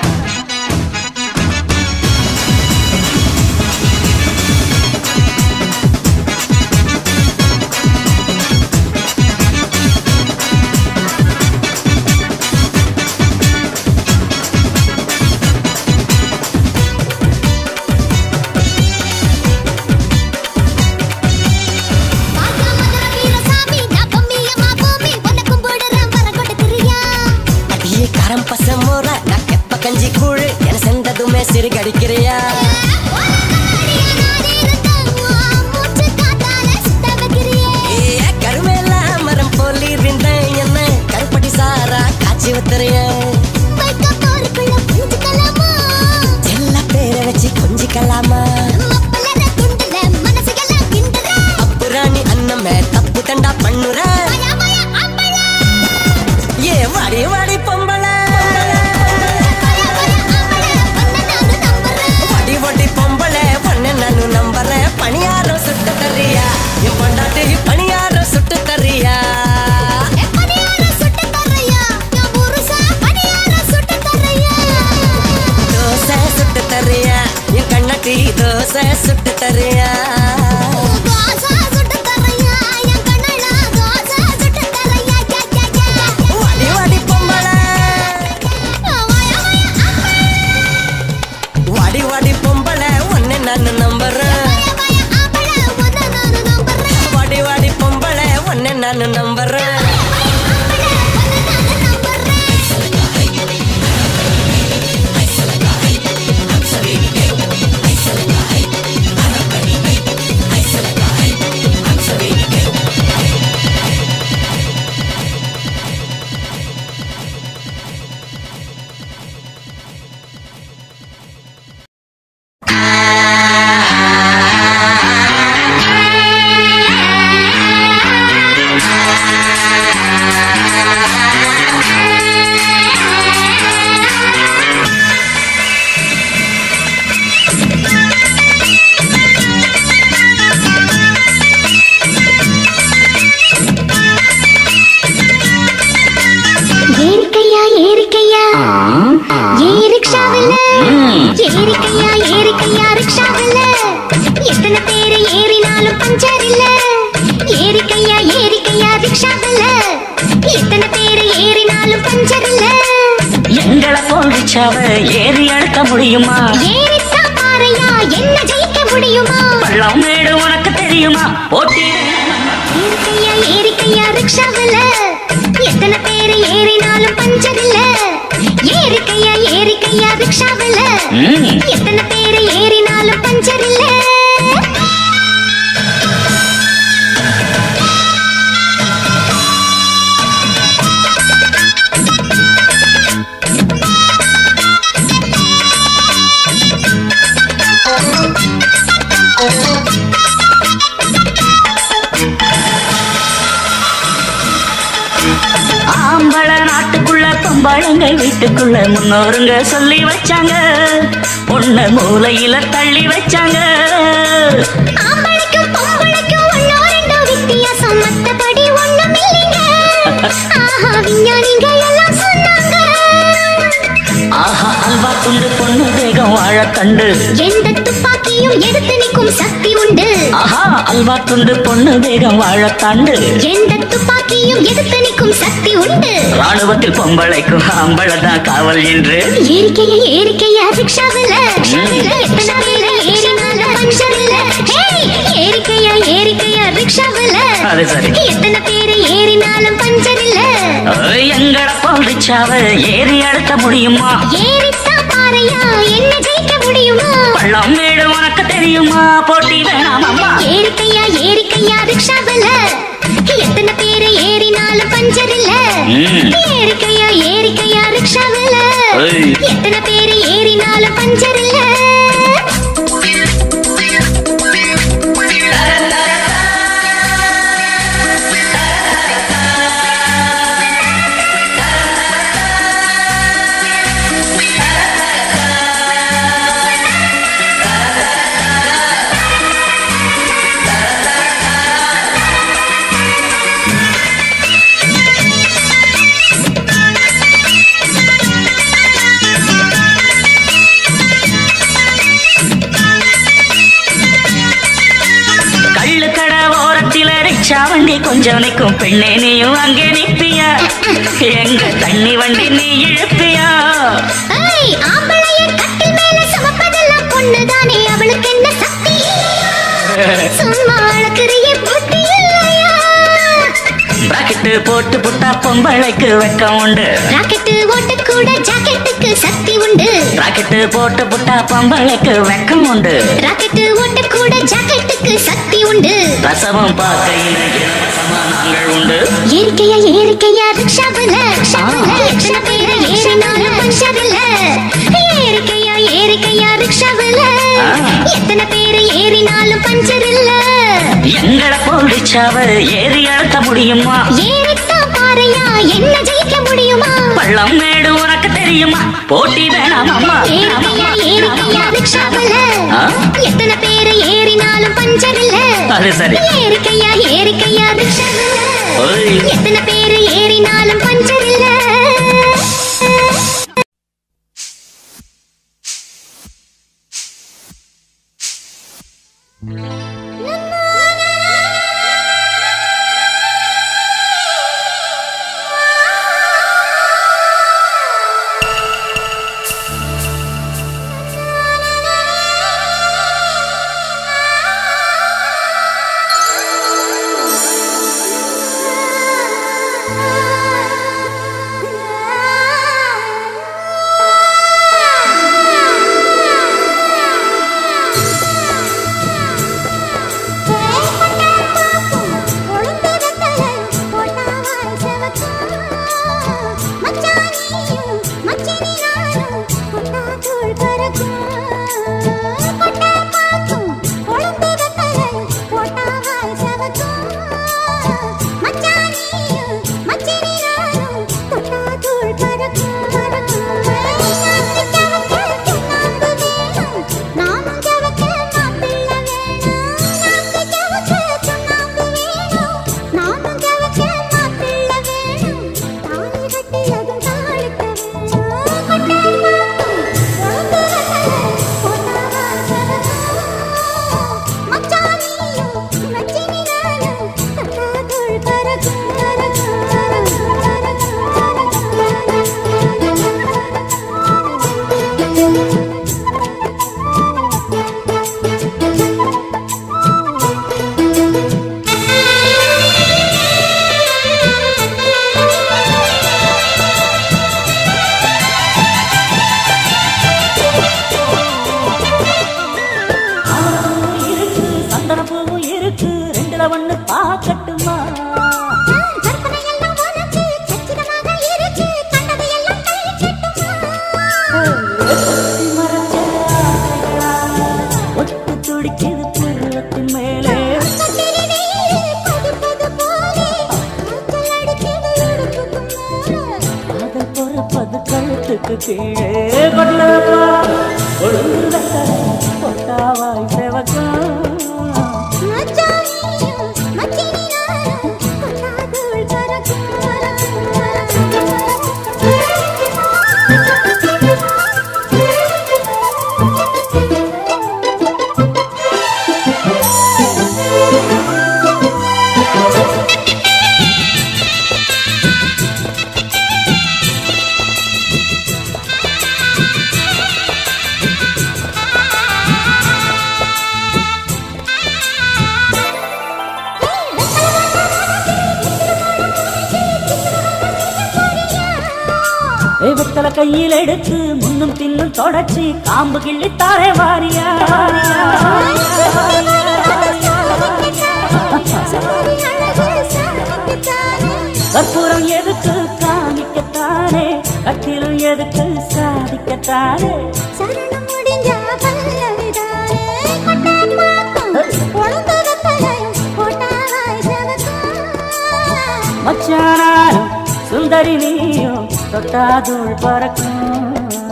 அடியே கரம் பசம் மோர நான் கெப்ப கஞ்சி கூழு என செந்ததுமே சிறுகடிக்கிறியா ஏ, கருமேல மரம் போலி இருந்தேன் என்ன கருப்பட்டி சாரா காய்ச்சி ஊத்துறிய எல்லா பேரை வச்சு கொஞ்சிக்கலாமா அப்புறாணி அண்ணமே தப்பு தண்டா பண்ணுற ஏ வாடி வாடி பொம்பளை வாடி வாடி பொம்பளை பொண்ணு நானு நம்புறேன் பணியாரம் சுட்டு தரியா என் பொண்டாட்டி பணியாரம் சுட்டு தரியா தோசை சுட்டு தரியா என் கண்ணாட்டி தோசை சுட்டு தரியா வாடி வாடி பொம்பளை வாடி வாடி பொம்பளை ஒன்னு நான் நம்புறேன் வாடி வாடி பொம்பளை ஒன்னு நான் நம்புறேன் ஏறிக்கையா ஏறிக்கையா ஏ ரிக்ஷாவில் ஏறிக்கையா ஏறிக்கையா ரிக்ஷாவில் எத்தனை பேரு ஏறினாலும் பஞ்சர் இல்ல ஏறிக்கையா ஏறிக்கையா ரிக்ஷாவில் எத்தனை பேரு ஏறினாலும் பஞ்சர் இல்ல எங்களை போலிச்சாவ ஏறி அழுத்த முடியுமா ஏறித்தான் பாறையா என்ன ஜெயிக்க முடியுமா பள்ளம் மேடு உனக்கு தெரியுமா போட்டி ஏறிக்கையா ஏறிக்கையா ரிக்ஷாவில் எத்தனை பேரு ஏறினாலும் பஞ்சர் இல்ல ஏறிக்கையா ஏறிக்கையா ரிக்ஷாவில் ம். எத்தனை பேர் ஏறினாலும் பஞ்சர் இல்ல ஆம்பள நாட்டுக்குள்ள பொம்பளங்க வீட்டுக்குள்ள முன்னோருங்க சொல்லி வச்சாங்க பொண்ண மூலையில தள்ளி வச்சாங்க ஆம்பளைக்கும் பொம்பளைக்கும் ஒன்னோ ரெண்டோ வித்தியாசம் மத்தபடி ஒண்ணும் இல்லைங்க ஆஹா விஞ்ஞானிங்க எல்லாம் சொன்னாங்க ஆஹா அல்வா துண்டு பொண்ணு வேகம் வாழ கண்டு எந்த துப்பாக்கியும் எடுத்து நிற்கும் சக்தி உண்டு ஆஹா அல்வா துண்டு பொண்ணு வேகம் வாழ தாண்டு எந்த துப்பாக்கியும் எடுத்து நிற்கும் சக்தி உண்டு ராணுவத்தில் பொம்பளைக்கும் ஆம்பளதான் காவல் என்று ஏறிக்கையா ஏறிக்கையா ரிக்ஷாவில் எத்தனை பேர் ஏறினாலும் பஞ்சர் இல்ல ஹேய், ஏறிக்கையா ஏறிக்கையா ரிக்ஷாவில் அது சரி எத்தனை பேர் ஏறினாலும் பஞ்சர் இல்ல ஓய், எங்கட போலிச்சாவ ஏறி அழுத்த முடியுமா ஏறித்தான் பாறையா என்ன ஜெயிக்க முடியுமா பள்ளம் வீடு உனக்கு தெரியுமா போட்டி வேணாம் அம்மா ஏறிக்கையா ஏறிக்கையா ரிக்ஷாவில் எத்தனை பேர் ஏறினாலும் பஞ்சர் இல்ல ம். ஏறிக்கையா ஏறிக்கையா ரிக்ஷாவில் ஓய். எத்தனை பேர் ஏறினாலும் பஞ்சர் இல்ல கள்ளு கடை ஓரத்தில ரிக்ஷா வண்டி கொஞ்சம் நிற்கும் பெண்ணே நீயும் அங்கே நிற்பியா எங்க தண்ணி வண்டி நீ இழுப்பியா ஏய், ஆம்பளைய கட்டில் மேல சுமப்பதெல்லாம் பொண்ணுதானே அவளுக்கு என்ன சக்தி சும்மா அழக்கிறிய புத்தி இல்லையா பிராக்கெட்டு போட்டு புட்டா பொம்பளைக்கு வெக்கம் உண்டு ராக்கெட்டு ஓட்ட கூட ஜாக்கெட்டுக்கு சக்தி உண்டு ராக்கெட்டு போட்டு புட்டா பொம்பளைக்கு வெக்கம் உண்டு ராக்கெட்டு ஓட்ட கூட ஜாக்கெட்டுக்கு சக்தி உண்டு ரசமும் பார்க்கையில் இலவசமா நாங்கள் உண்டு ஏறிக்கையா ஏறிக்கையா ரிக்ஷாவில் எத்தனை பேர் ஏறினாலும் பஞ்சர் இல்ல ஏறிக்கையா ஏறிக்கையா ரிக்ஷாவில் எத்தனை பேர் ஏறினாலும் பஞ்சர் இல்ல எங்கட போலிச்சாவ ஏறி அழுத்த முடியுமா ஏறித்தான் பாறையா என்ன ஜெயிக்க முடியுமா பள்ளம் மேடு உனக்கு தெரியுமா போட்டி வேணாம் அம்மா ஏறிக்கையா ஏறிக்கையா ரிக்ஷாவில் ஆ? எத்தனை பேர் ஏறினாலும் பஞ்சர் இல்ல அது சரி ஏறிக்கையா ஏறிக்கையா ரிக்ஷாவில் ஓய். எத்தனை பேர் ஏறினாலும் பஞ்சர் இல்ல வேலை ஒண்ணு பார்க்கட்டுமா கற்பனையெல்லாம் உனக்கு சச்சிதமாக இருக்கு கண்டதையெல்லாம் கை ஒட்டு துடிக்குது பருவத்தின் மேலே காதல் பொறப்பது கழுத்துக்கு கீழே கொள்ளப்பா ஒழுங்கு வெத்தலை பொட்டாவாய் செவக்கும் தெய்வத்தல கையில் எடுத்து முன்னும் பின்னும் தொடச்சி காம்பு கிள்ளி தாரே வாரியா கற்பூரம் எதுக்கு காமிக்கத்தானே கட்டிலும் எதுக்கு சாதிக்கத்தானே சரணம் முடிஞ்சா பல்லவிதானே கொண்டாட்டம் உழந்து வெத்தலையும் போட்டாவாய் செவக்கும் மச்சானாரும் சுந்தரி நீயும் தொட்டாதுள் பறக்கும்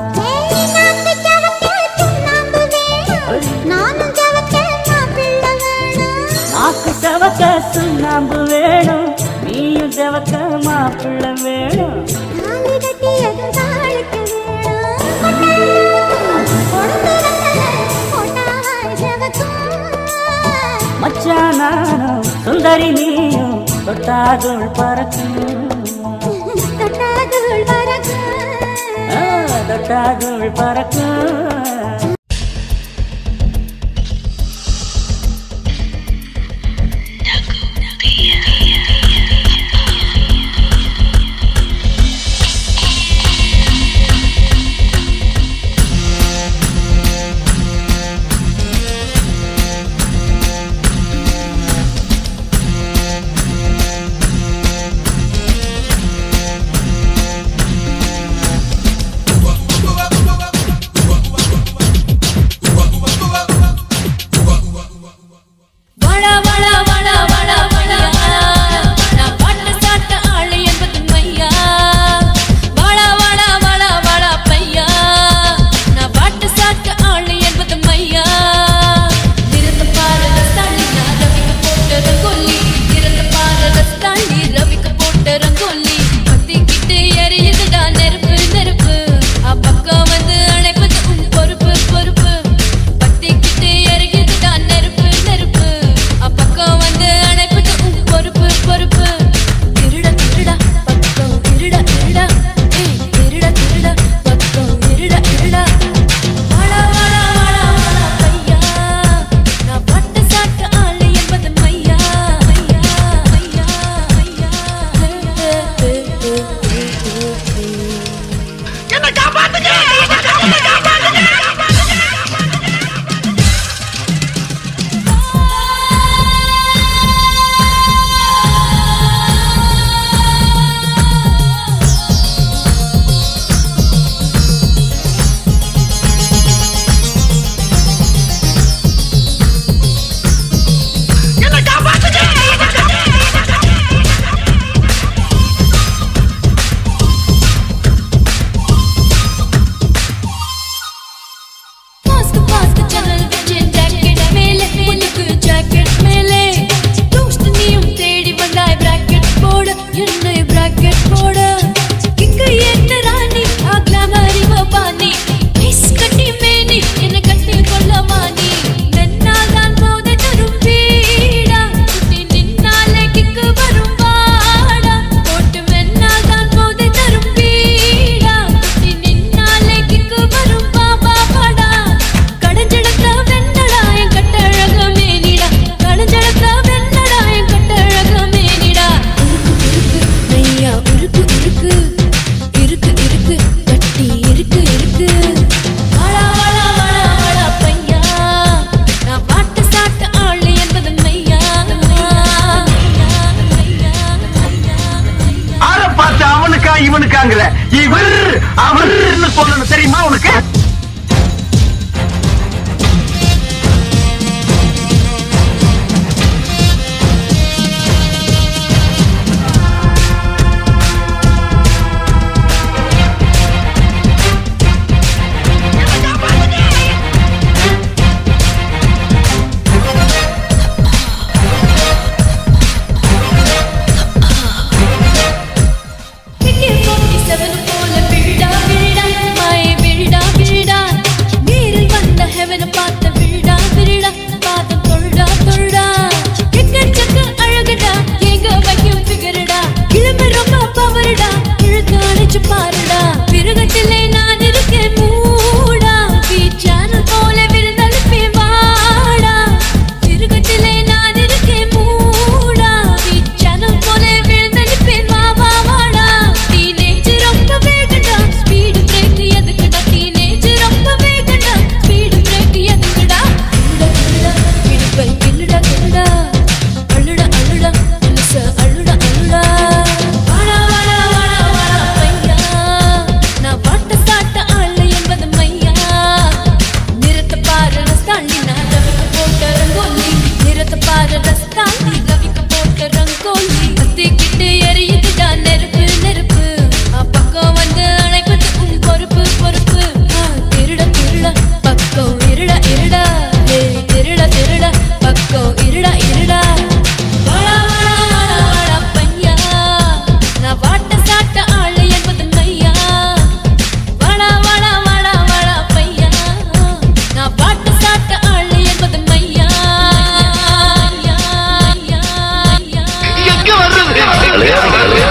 நானும் ஜவக்க மாப்பிள்ள வேணும் நாக்கு செவக்க சுண்ணாம்பு வேணும் நீயும் செவக்க மாப்பிள்ள வேணும் தாலி கட்டியது தாளுக்கு வேணும் கொழுந்து வெத்தலை போட்டாவாய் செவக்கும் மச்சானாரும் சுந்தரி நீயும் தொட்டாதுள் பறக்கும் தொட்டாதுள் பறக்கும் ஆ, தொட்டாதுள் பறக்கும் Whoa, whoa, whoa, whoa, whoa, whoa, whoa, இவர் அவர்னு சொல்லணும் தெரியுமா உனக்கு போல விழுடா விழுடா மாய விழுடா விழுடா நீரில் வந்த ஹெவன பார்த்த விழுடா விழுடா பாதம் தொழுடா தொழுடா எக்கச்சக்க அழகுடா எங்க வைக்கும் பிகருடா இளமை ரொம்ப பவருடா இழுத்து அணைச்சு பாருடா பிறகத்திலே நான் இருக்கேன் மூடா சேனல் போல விருந்தனுப்பி வாடா பிறகத்திலே நான் இருக்கேன் மூடா சேனல் போல விருந்தனுப்பி வா வா வாடா டீனேஜ் ரொம்ப வேகடா ஸ்பீடு பிரேக் எதுக்குடா டீனேஜ் ரொம்ப வேகடா ஸ்பீடு பிரேக் எதுக்குடா அழுடா இடுப்பை கிள்ளுடா கிள்ளுடா அழுடா அழுடா இலுச அழுடா அழுடா வாடா வாடா வாடா வாடா பையா நான் வாட்ட சாட்ட ஆளு என்பது மையா நிறத்த பாரு ரஸ்தாண்டி நான் ரவிக்கு போட்ட ரங்கோலி நிறத்த பாரு ரஸ்தாண்டி ரவிக்கு போட்ட ரங்கோலி கத்திக்கிட்டு எரியுதுடா நெருப்பு நெருப்பு ஆ, பக்கம் வந்து அணைப்பது உன் பொறுப்பு பொறுப்பு ஆ, திருட திருட பக்கம் இருடா இருடா ஏய், திருட திருட பக்கம் இருடா இருடா வாடா வாடா வாடா வாடா பையா நான் வாட்ட சாட்ட ஆளு என்பது மையா வாடா வாடா வாடா வாடா பையா நான் பாட்டு சாட்ட ஆளு என்பது மையா எங்க வர்றது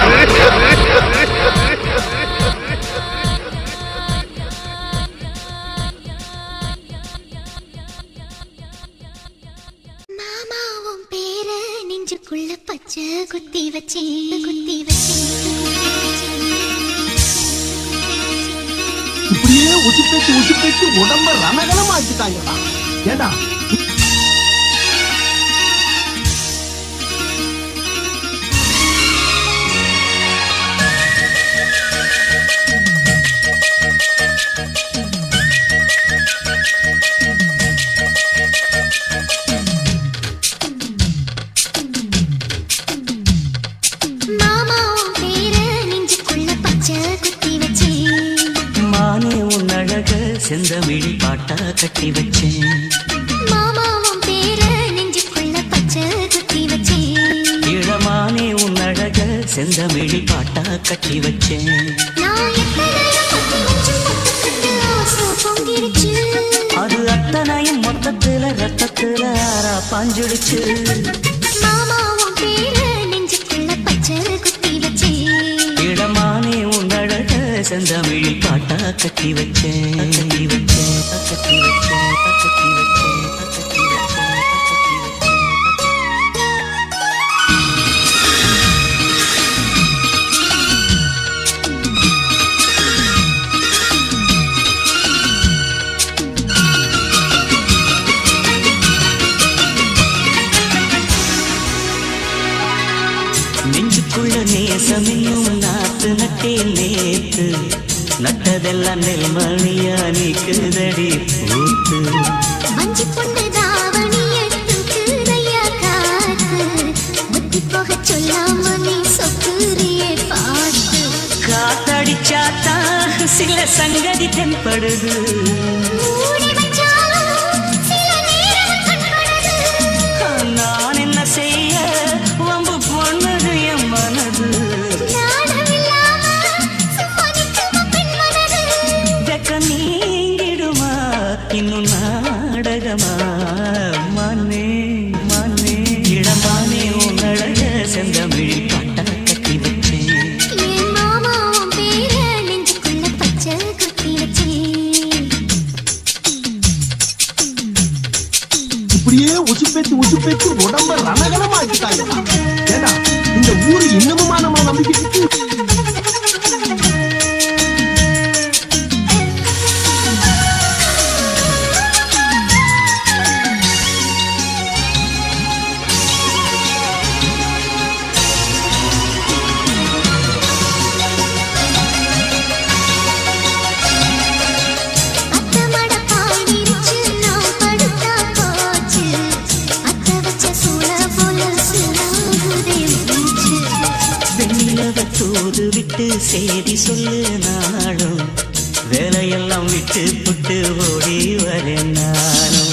மாமாவும் பேர நெஞ்சுக்குள்ள பச்சை குத்தி வச்சேன் குத்தி வச்சேன் இப்படியே உசுப்பேச்சு உசுப்பேச்சு உடம்ப ரணகலம் ஆக்கிட்டாங்கடா ஏடா மாமாவும் பேர நெஞ்சுக்குள்ள பச்சை குத்தி வச்சேன் மானே உன் அழக செந்தமிழி பாட்டா கட்டி வச்சேன் மாமாவும் பேர நெஞ்சுக்குள்ள பச்சை குத்தி வச்சேன் இளமானே உன் அழக செந்தமிழி பாட்டா கட்டி வச்சேன் நான் எத்தனையோ பத்தி வச்சு பக்கத்து ஆசை பொங்கிடுச்சு அது அத்தனையும் மொத்தத்துல ரத்தத்துல ஆறா பாஞ்சுடுச்சு மாமாவும் பேர நெஞ்சுக்குள்ள பச்சை குத்தி வச்சேன் இளமானே உன் அழக செந்தமிழி பாட்டா கட்டி வச்சேன் கட்டி வச்சேன் கட்டி வச்சேன் கட்டி வச்சேன் கட்டி வச்சேன் நெஞ்சுக்குள்ள நேசமின்னும் நாத்து நட்டே நேத்து நட்டதெல்லாம் நெல்மணியா நீக்குதடி பூத்து அஞ்சு பொண்ணு தாவணியை தூக்குதையா காத்து புத்தி போக சொல்லாம நீ சொக்குறியே பாட்டு காத்தடிச்சாத்தான் சில சங்கதி தென்படுது மூடி வச்சாலும் சில நேரம் கண்படுது நான் என்ன செய்ய வம்பு பொண்ணது என் மனது நாணமில்லாம சும்மா நிற்குமா பெண் மனது வெக்க நீங்கிடுமா இன்னும் நாடகமா மனே மனே இளமானே உன் அழக செந்தமிழி பாட்டா கட்டி வச்சேன் என் மாமாவும் பேர நெஞ்சுக்குள்ள பச்சை குத்தி வச்சேன் இப்படியே உசுப்பேச்சு உசுப்பேச்சு உடம்ப ரணகலம் ஆக்கிட்டாங்கடா ஏடா இந்த ஊரு இன்னமுமா நம்ம நம்பிக்கிட்டு இருக்கு? விட்டு விட்டு செய்தி சொல்லு நாளும் வேலையெல்லாம் விட்டு புட்டு ஓடி வரேன் நானும்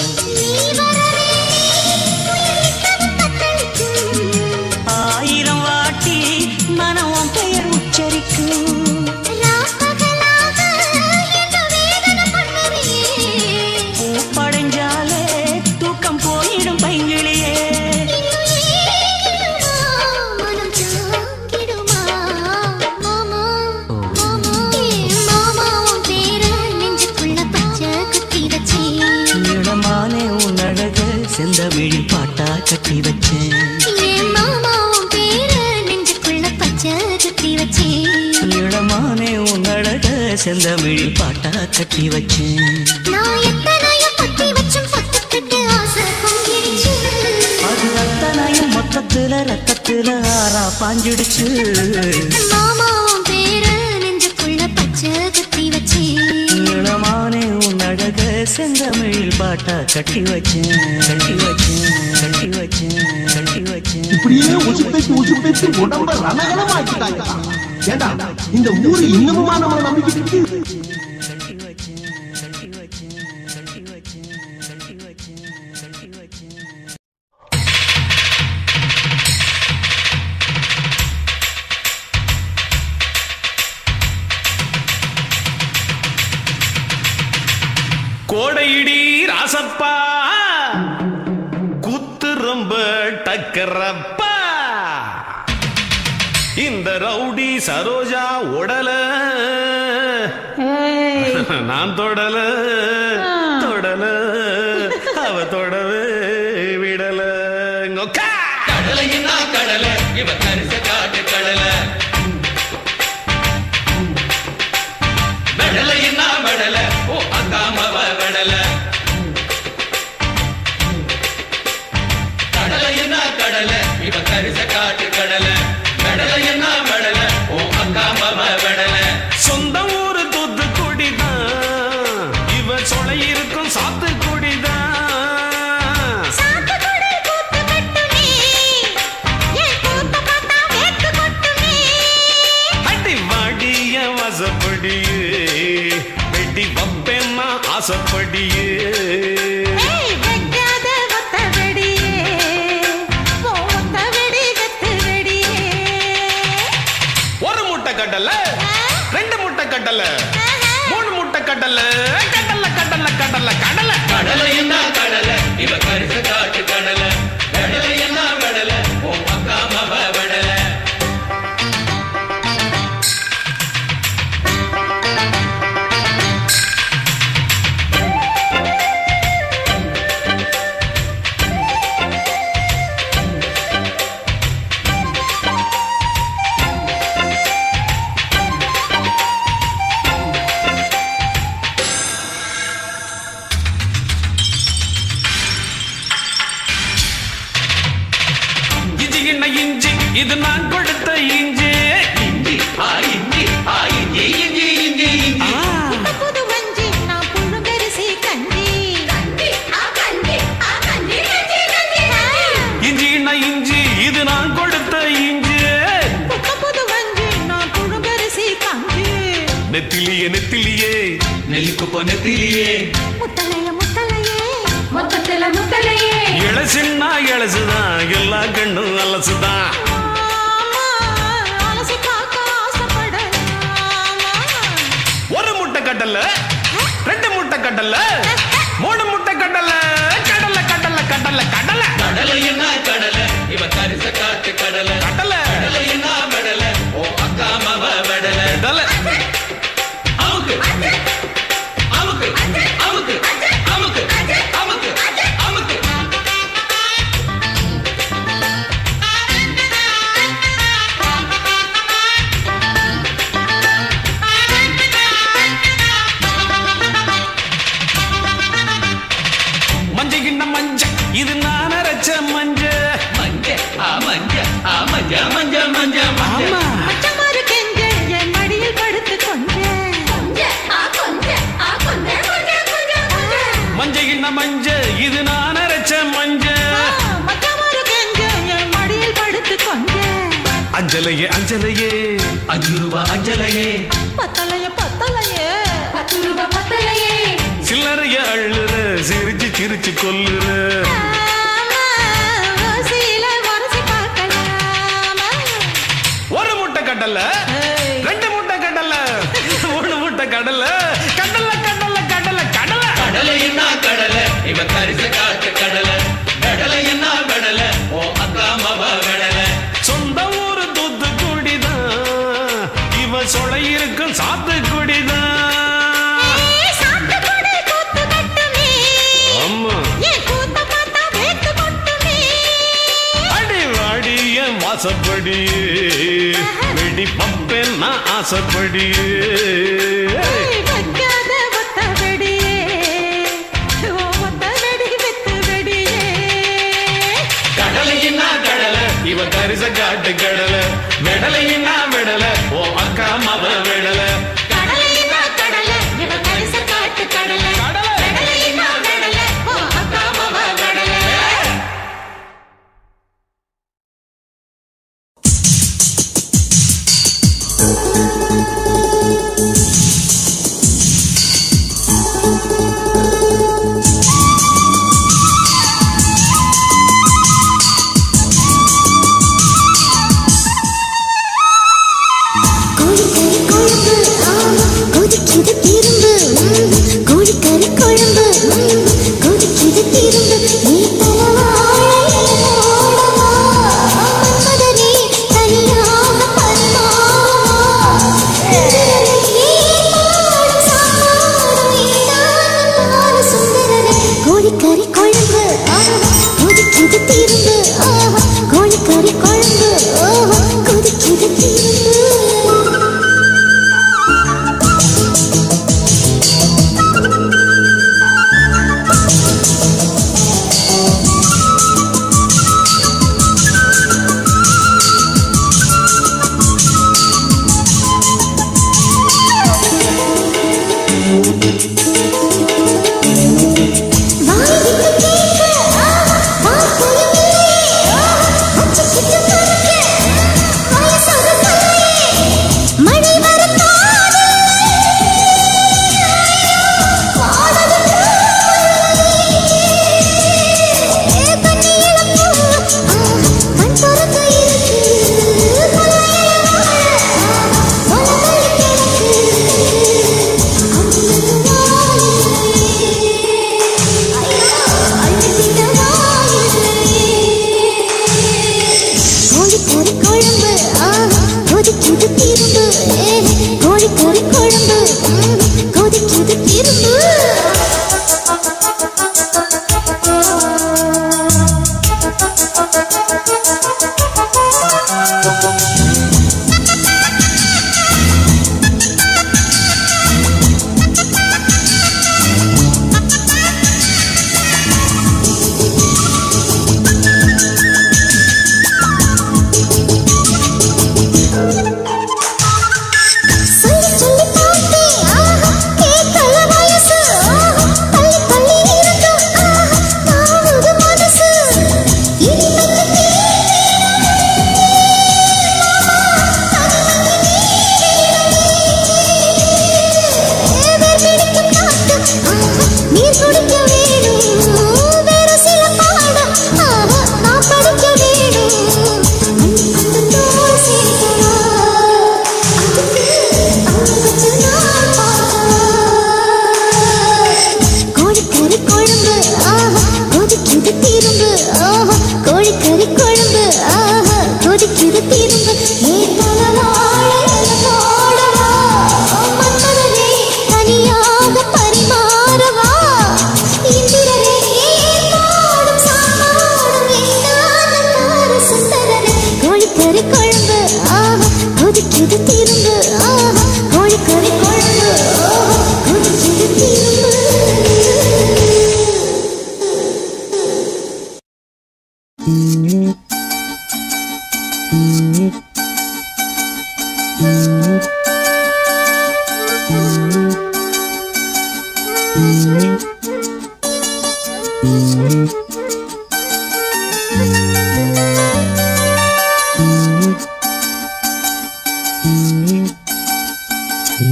ஆயிரம் வாட்டி மனம் உன் பெயர் உச்சரிக்கும் பூ படைஞ்சாலே தூக்கம் போயிடும் பைங்கிளியே நீளமானே உன் அழக செந்தமிழி பாட்டா கட்டி வச்சேன் நீளமானே உன் அழக செந்தமிழி பாட்டா கட்டி வச்சேன் அது அத்தனையும் மொத்தத்துல ரத்தத்துல ஆறா பாஞ்சிடுச்சு நீளமானே உன் அழக செந்தமிழ் பாட்டா கட்டி வச்சேன் கட்டி வச்சேன் கட்டி வச்சேன் கட்டி வச்சேன் இப்படியே உசுப்பேச்சு உசுப்பேச்சு உடம்ப ரணகலமாக்கிட்டாங்க ஏண்டா இந்த ஊரு இன்னமுமா நம்மளை நம்பிக்கிட்டு இருக்கு கோடையிடி ராசப்பா குத்து ரொம்ப டக்கரப்பா இந்த ரவுடி சரோஜா உடல நான் தொடல தொடல அவ தொடவே விடல ngொக்கா. கடலையினா கடலை இவ கரிச காட்டு கடலை வெடலையினா வெடலை ஓ அக்காமவ வெடலை கடலையினா கடலை இவ கரிச காட்டு கடலை வெடலையினா வெடலை ஓ அக்காமவ வெடலை சொந்த ஊரு தூத்துக்குடிதான் இவ சொலை இருக்கும் சாத்துக்குடிதான் அடி வாடிய வசப்படியே வெட்டி வப்பேன்னா ஆசப்படியே ஒரு முட்டை கடலை ரெண்டு முட்டை கடலை மூணு முட்டை கடலை கடலை கடலை கடலை கடலை கடலையினா கடலை இவ கரிச காட்டு கடலை வெடலையினா வெடலை ஓ அக்காமவ வெடலை இஞ்சி என்ன இஞ்சி இது நான் கொடுத்த இஞ்சி இஞ்சி ஆ இஞ்சி ஆ இஞ்சி இஞ்சி இஞ்சி இஞ்சி இஞ்சி என்ன இஞ்சி இது நான் கொடுத்த இஞ்சி நெத்திலியே நெத்திலியே நெல்லிக்குப்ப நெத்திலியே மொத்தத்துல முத்தலையே இளசுன்னா இளசுதான் எல்லா கண்ணும் அலசுதான் ஒரு முட்டை கடல்ல ரெண்டு முட்டை கடல்ல மூணு முட்டை கடல்ல கடலை கடலை கடலை கடலை கடலையினா கடலை இவ கரிச காட்டு கடலை கடலை கடலையினா வெடலை ஓ அக்காமவ வெடலை கடலை அமுக்கு அமுக்கு அமுக்கு அமுக்கு அமுக்கு அமுக்கு மஞ்ச கிண்ண மஞ்ச இது நான் அரைச்ச மஞ்ச மஞ்ச ஆ மஞ்ச ஆ மஞ்ச மஞ்ச மஞ்ச மஞ்ச மஞ்ச கிண்ண மஞ்ச இது நான் அரைச்ச மஞ்ச அஞ்ச அஞ்சலையே அஞ்சலையே அஞ்சு ரூபா அஞ்சலையே பத்தலையே பத்தலையே பத்து ரூபாய் பத்தலையே சில்லறைய அள்ளுற சிரிச்சு சிரிச்சு கொல்லுற சீல மனசு பார்க்கலாமா ஒரு முட்டை கடல்ல ரெண்டு முட்டை கடல்ல மூணு முட்டை கடல்ல கடல்ல கடல்ல கடல்ல கடல்ல கடலைன்னா கடலை இவன் கரிச காட்டு கடலை கடலைன்னா கடலை ஓ அக்கா மவ கடலை சொந்த ஊரு தூத்துக்குடிதான் இவன் சொலை இருக்கும் சாத்துக்குடிதான் சாத்துக்குடி கூத்து கட்டுமே ஆமா ஏன் கூத்த பார்த்தா வேத்து கொட்டுமே அடி வாடிய வாசப்படியே வெடி பப்பேன் நான் ஆசைப்படியே வைக்காத ஒத்த வெடியே ஓ ஒத்த வெடி வித்து வெடியே கடலைன்னா கடலை இவன் கரிச காட்டு கடலை விடலைன்னா விடலை ஓ அக்கா மவ விடலை கடலைனா கடலை இவ கரிச காட்டு கடலை கடலைனா கடலை ஓ அக்கா மாமா கடலை கோழிக்கறி குழம்பு ஆமா கொதிக்குது திரும்பு ம், கோழிக்கறி குழம்பு ம், கொதிக்குது திரும்பு நீ தலவாழை மன்மதனே தனியாக பரிமாறா கோழிக்கறி குழம்பு ஆஹா கொதிக்குது திரும்பு ஆஹா கோழிக்கறி குழம்பு ஆஹா கொதிக்குது திரும்பு வாய் விட்டு கேட்க ஆஹா வாய்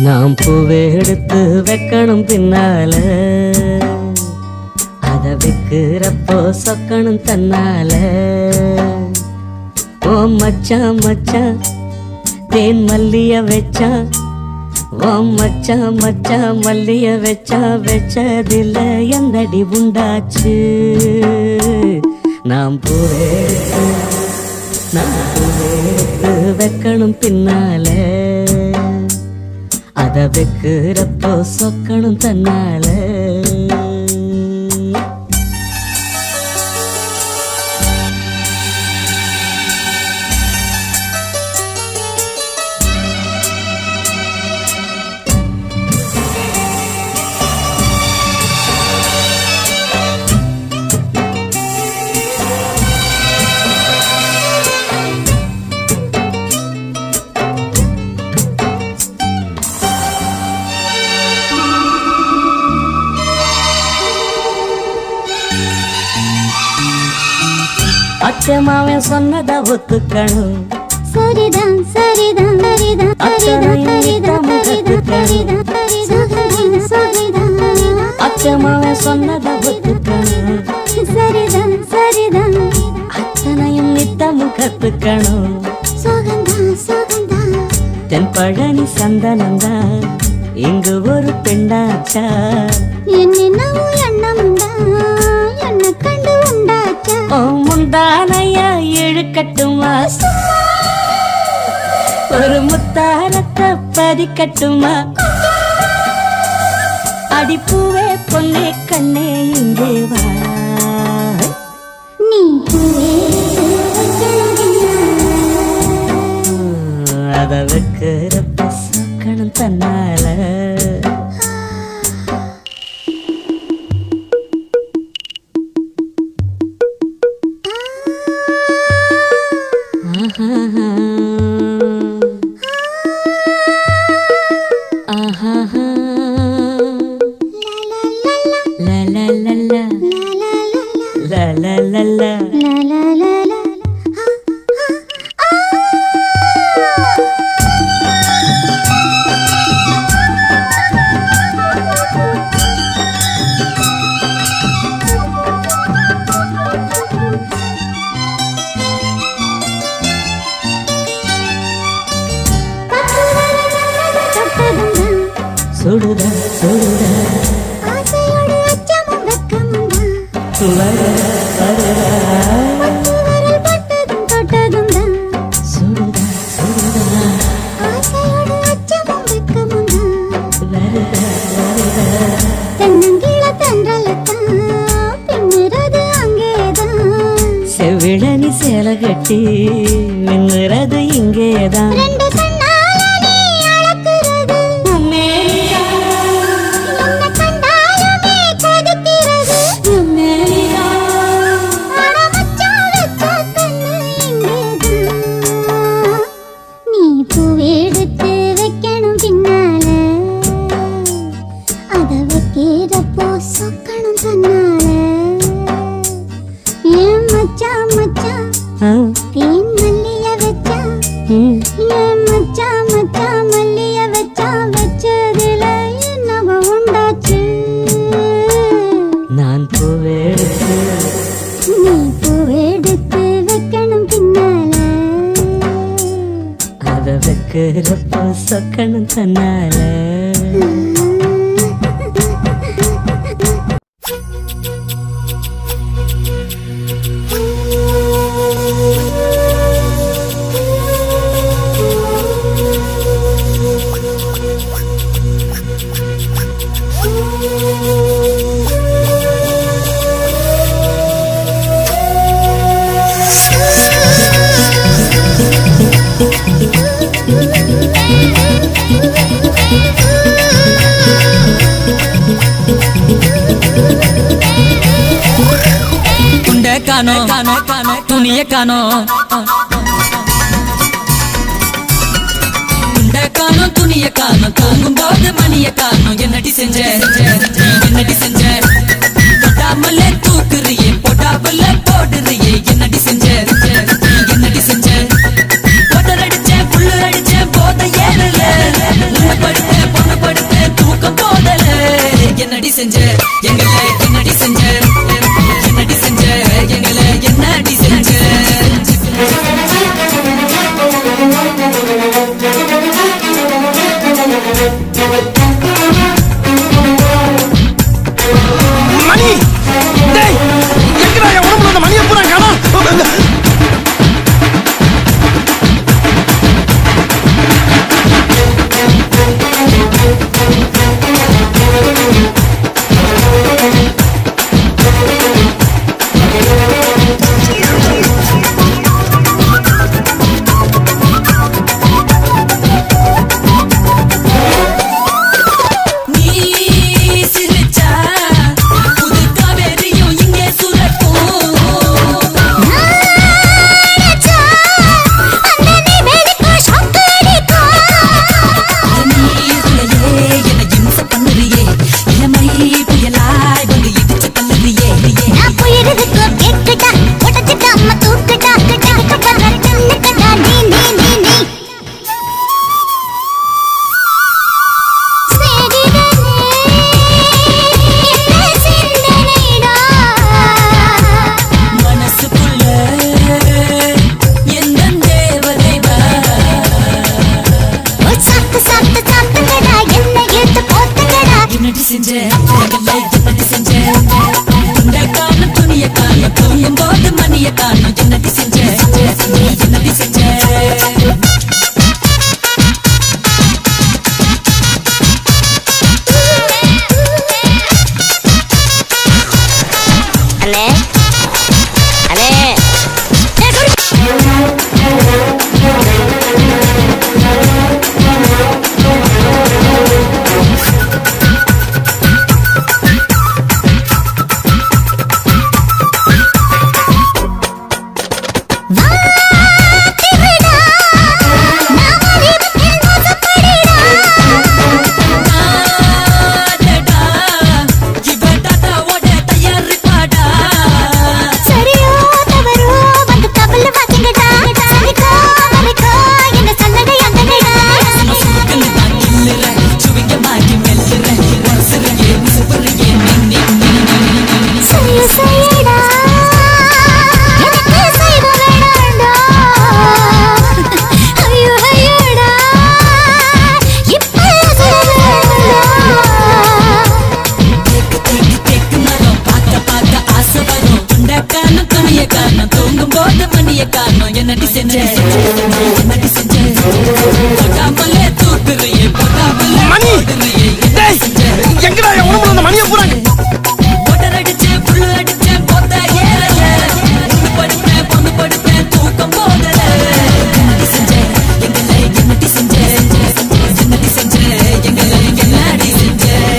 நாம் பூவை எடுத்து வைக்கணும் பின்னால அத வைக்கிறப்போ சொக்கணும் தன்னால ஓ மச்சான் மச்சான் தேன் மல்லிய வச்சா ஓ மச்சான் மச்சான் மல்லிய வச்சா வச்சதில்ல எந்தடி உண்டாச்சு நாம் பூவை எடுத்து நாம் பூவை எடுத்து வைக்கணும் பின்னால அத வைக்கிறப்போ சொக்கணும் தன்னால அத்தை மாவன் சொன்னதை ஒத்துக்கணும் சரிதான் சரிதான் சரிதான் சரிதான் சரிதான் சரிதான் சரிதான் சரிதான் சரிதான் அத்தை மாவன் சொன்னதை ஒத்துக்கணும் சரிதான் சரிதான் அத்தனையும் நித்தமும் கத்துக்கணும் சோகந்தா சோகந்தா தென் பழனி சந்தனந்தா இங்கு ஒரு பெண்ணாச்சா என்னென்னவோ எண்ணமுண்டா என்ன கண்டு உண்டாச்சா ஓ முந்தானையா இழுக்கட்டுமா ஒரு முத்தாரத்தை பதிக்கட்டுமா அடிப்பூவே பொன்னே கண்ணே இங்கே வா நீ பூவே அத வைக்கிறப்ப சொக்கணும் தன்னால ஆஹா லா லா லா லா லா லா லா லா லா லா லா லா சுடுதா சுடுதா ஆசையோடு அச்சமும் வெக்கமும் வர வரதா விரல் பட்டதும் தொட்டதும் தான் சுடுதா சுடுதா ஆசையோடு அச்சமும் வெக்கமும் தான் வரதா வரதா தென்னங்கீழ தென்றலத்தான் பின்னுறது அங்கேதான் செவிழனி சேலை கட்டி மின்னுறது இங்கேதான் ரெண்டு கண்ணால நீ அளக்குறது என்ன கண்டாலுமே கொதிக்கிறது அட மச்சான் வச்ச கண்ணு இங்கேதான் நீ பூவெடுத்து வைக்கணும் பின்னால அத வைக்கிறப்போ சொக்கணும் தன்னால ஏன் மச்சான் மச்சான் ஆ, தேன் மல்லிய வச்சா ம், ஏன் மச்சான் மச்சான் மல்லிய வச்சா வச்சதுல என்னவோ உண்டாச்சு நான் பூவெடுத்து நீ பூவெடுத்து வைக்கணும் பின்னால அத வைக்கிறப்போ சொக்கணும் தன்னால துண்ட காணோ காணோ காணோ துணிய காணோ துண்ட காணோ துணிய காணோ தூங்கும் போது மணிய காணோ என்னடி செஞ்ச நீ என்னடி செஞ்ச தொட்டாமல்ல தூக்குறியே போட்டாமல்ல போடுறியே என்னடி செஞ்ச நீ என்னடி செஞ்ச போட்டர் அடிச்ச புல்லு அடிச்ச போத ஏறல உன்னை படுத்த மணிய காணும் என்னடி செஞ்ச நீ என்னடி செஞ்ச அண்ணே அண்ணே சரியோ தவறோ வந்து கபல்ல வாசிங்கடா சரிக்கோ மறைக்கோ என்ன சொன்னதை அங்கடா செய்ய செய்யடா எனக்கு செய்வ வேணாண்டா ஐயோ ஐயோடா இப்ப சொல்ல வேண்டாம் என்னடி செஞ்ச என்னடி செஞ்ச போட்டாமலே தூக்குறியே போட்டாமலே மணி டேய் எங்கடா என் உடம்புல அந்த மணியை போறாங்க மோட்டர் அடிச்சு புல்லு அடிச்சு போத்த ஏறல பொண்ணு படுப்பேன் பொண்ணு படுப்பேன் தூக்கம் போகல என்னடி செஞ்ச எங்கள என்னடி செஞ்ச என்னடி செஞ்ச எங்கள என்னடி செஞ்ச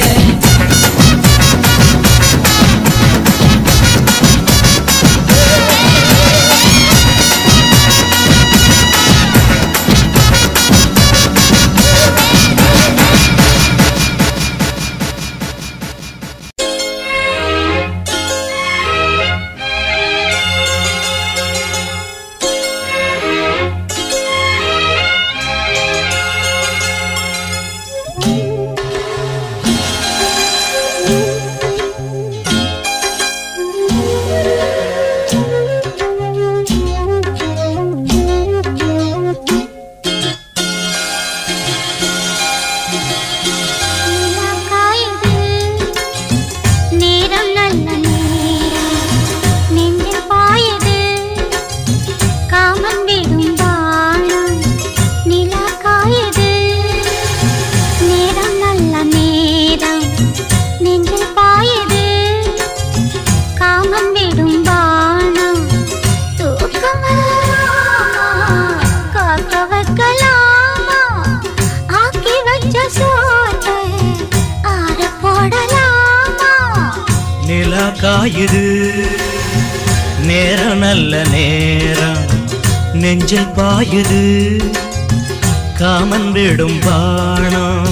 நேரம் நல்ல நேரம் நெஞ்சில் பாயது காமன் விடும் வானம் நிலா காயது நேரம் நல்ல நேரம் நெஞ்சில் பாயது காமன் விடும் வானம் தூக்கம் வரலாமா காக்க வைக்கலாமா ஆக்கி வச்ச சோத்தை ஆற போடலாமா நிலா காயுது நேரம் நல்ல நேரம் நெஞ்சில் பாயுது காமன் விடும் பாணம்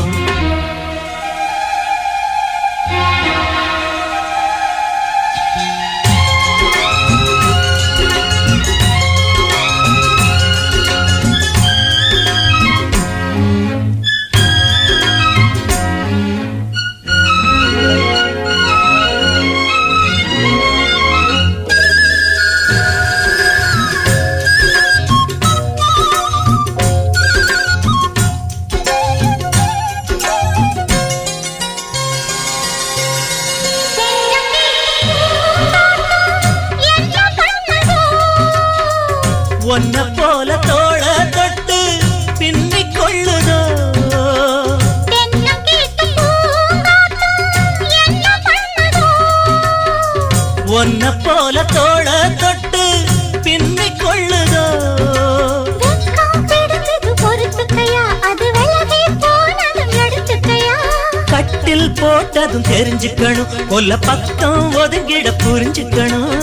ஒன்ன போல தோள தொட்டு பின்னிக் கொள்ளுதோ ஒன்ன போல தோள தொட்டு பின்னிக் கொள்ளுதோ பொறுத்துக்கையா அது விலகி போனதும் எடுத்துக்கையா கட்டில் போட்டதும் தெரிஞ்சுக்கணும் கொல்ல பக்கம் ஒதுங்கிட புரிஞ்சுக்கணும்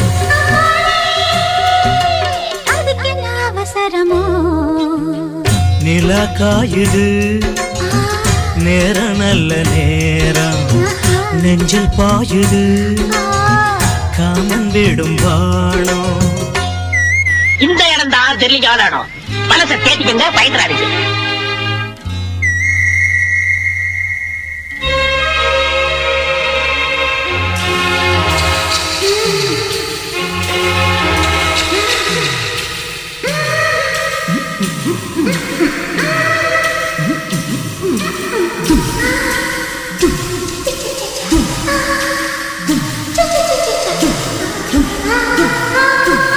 அதுக்கு என்ன அவசரமோ நிலா காயுது நேரம் நல்ல நேரம் நெஞ்சில் பாயுது காமன் விடும் வாழம் இந்த இடம் தான் தெரியல இடம் மனசை தேட்டிக்கங்க பயந்துறாதீங்க ஆ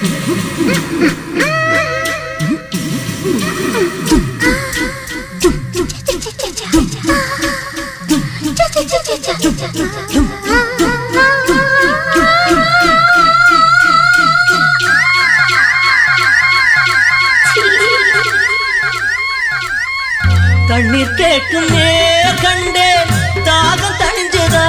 கண்ணீர் கேட்கும் நேர் கண்டேன் தாகம் தணிஞ்சதா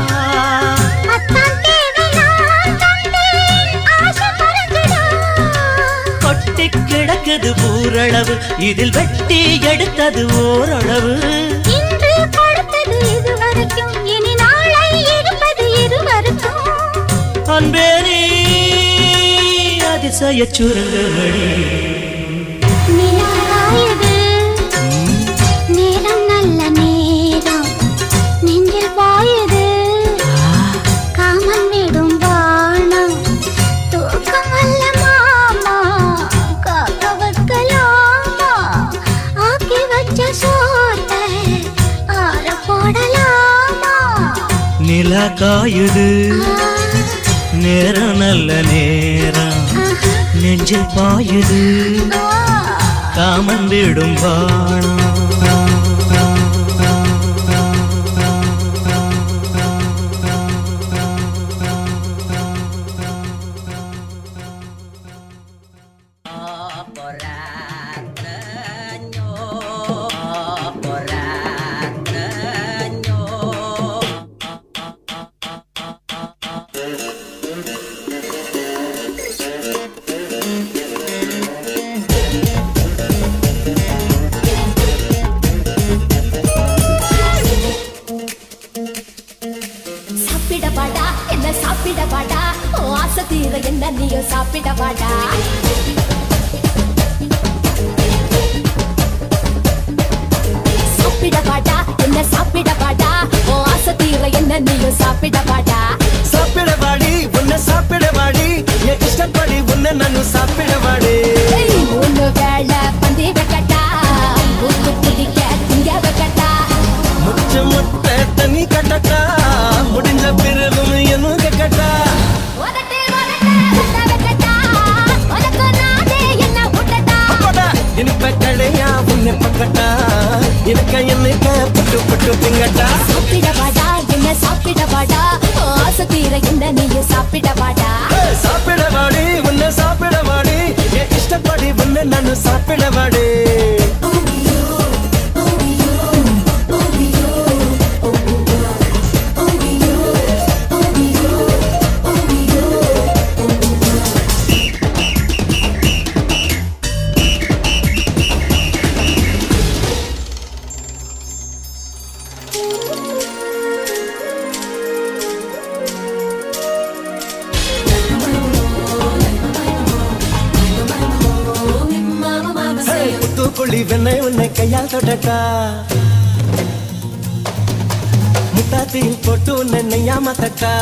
கொட்டி கிடக்குது ஊரளவு இதில் வெட்டி எடுத்தது ஓரளவு இன்று படுத்தது இதுவரைக்கும் இனி நாளை இருப்பது இருவருக்கும் அன்பே நீ அதிசய சுரங்கமணி நிலாயுது நேரம் நல்ல நேரம் நெஞ்சில் பாயுது காமன் விடும் வானம் தூக்கம் அல்ல மாமா காக்க வைக்கலாமா ஆக்கி வச்ச சோத்தை ஆற போடலாமா நிலா காயுது நேரம் நல்ல நேரம் நெஞ்சில் பாயுது காமன் விடும் வானம் சாப்பிட வாடா என்ன சாப்பிட வாடா ஓ ஆசை தீர என்ன நீயும் சாப்பிட வாடா சாப்பிட வாடா என்ன சாப்பிட வாடா ஓ ஆசை தீர என்ன நீயும் சாப்பிட வாடா சாப்பிடவாடி உன்னை சாப்பிடவாடி என் இஷ்டப்படி உன்னை நான் சாப்பிடவாடி ஏய், மூணு வேளை பந்தி வைக்கட்டா ஊத்து குடிக்க திங்க வைக்கட்டா முச்ச முட்டை தண்ணி கட்டட்டா முடிஞ்ச பிறகும் என்ன கட்டா உதட்டு உதட்டு உன்னை வைக்கட்டா உனக்கு நானே என்ன விட்டட்டா அப்படா இனிப்ப கடையா உன்னை பக்கட்டா இருக்க என்னைக்க பட்டு பட்டு திங்கட்டா சாப்பிட வாடா என்ன சாப்பிட வாடா ஓ ஆசை தீர என்ன நீயும் சாப்பிட வாடா ஏய், சாப்பிடவாடி உன்னை சாப்பிடவாடி என் இஷ்டப்படி உன்னை நான் சாப்பிடவாடி ஏய், புத்துக்குழி வெண்ணை உன்னை கையால் தொடட்டா முட்டாத்தில் போட்டு உன்னை நெய்யாம தட்டா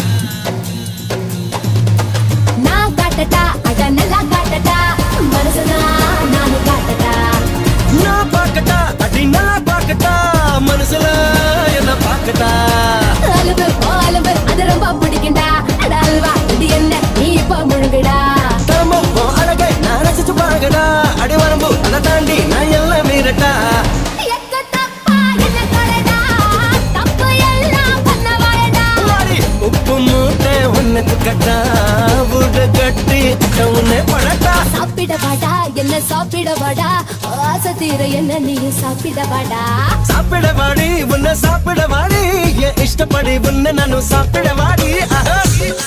நான் காட்டட்டா அட நல்லா காட்டட்டா மனசுனா நானும் காட்டட்டா நான் பார்க்கட்டா அடி நல்லா பார்க்கட்டா மனசுல என்ன பார்க்கட்டா அலுவு ஓ அலுவு அது ரொம்ப பிடிக்கும்டா அட அல்வா இது என்ன நீ இப்ப முழுங்குடா தரமோ உன் அழகை நான் ரசிச்சு பார்க்கடா அடி வரம்பு அதை தாண்டி நான் எல்லாம் மீறட்டா எக்க தப்பா என்ன கொடடா தப்பு எல்லாம் பண்ண வாழடா வாடி, உப்பு மூட்டை உன்னை துக்கட்டா வீடு கட்டி உன்னை படட்டா சாப்பிட வாடா என்ன சாப்பிட வாடா ஆசை தீர என்ன நீ சாப்பிட வாடா சாப்பிட வாடி உன்னை சாப்பிட வாடி என் இஷ்டப்படி உன்னை நானும் சாப்பிட வாடி ஆஹா.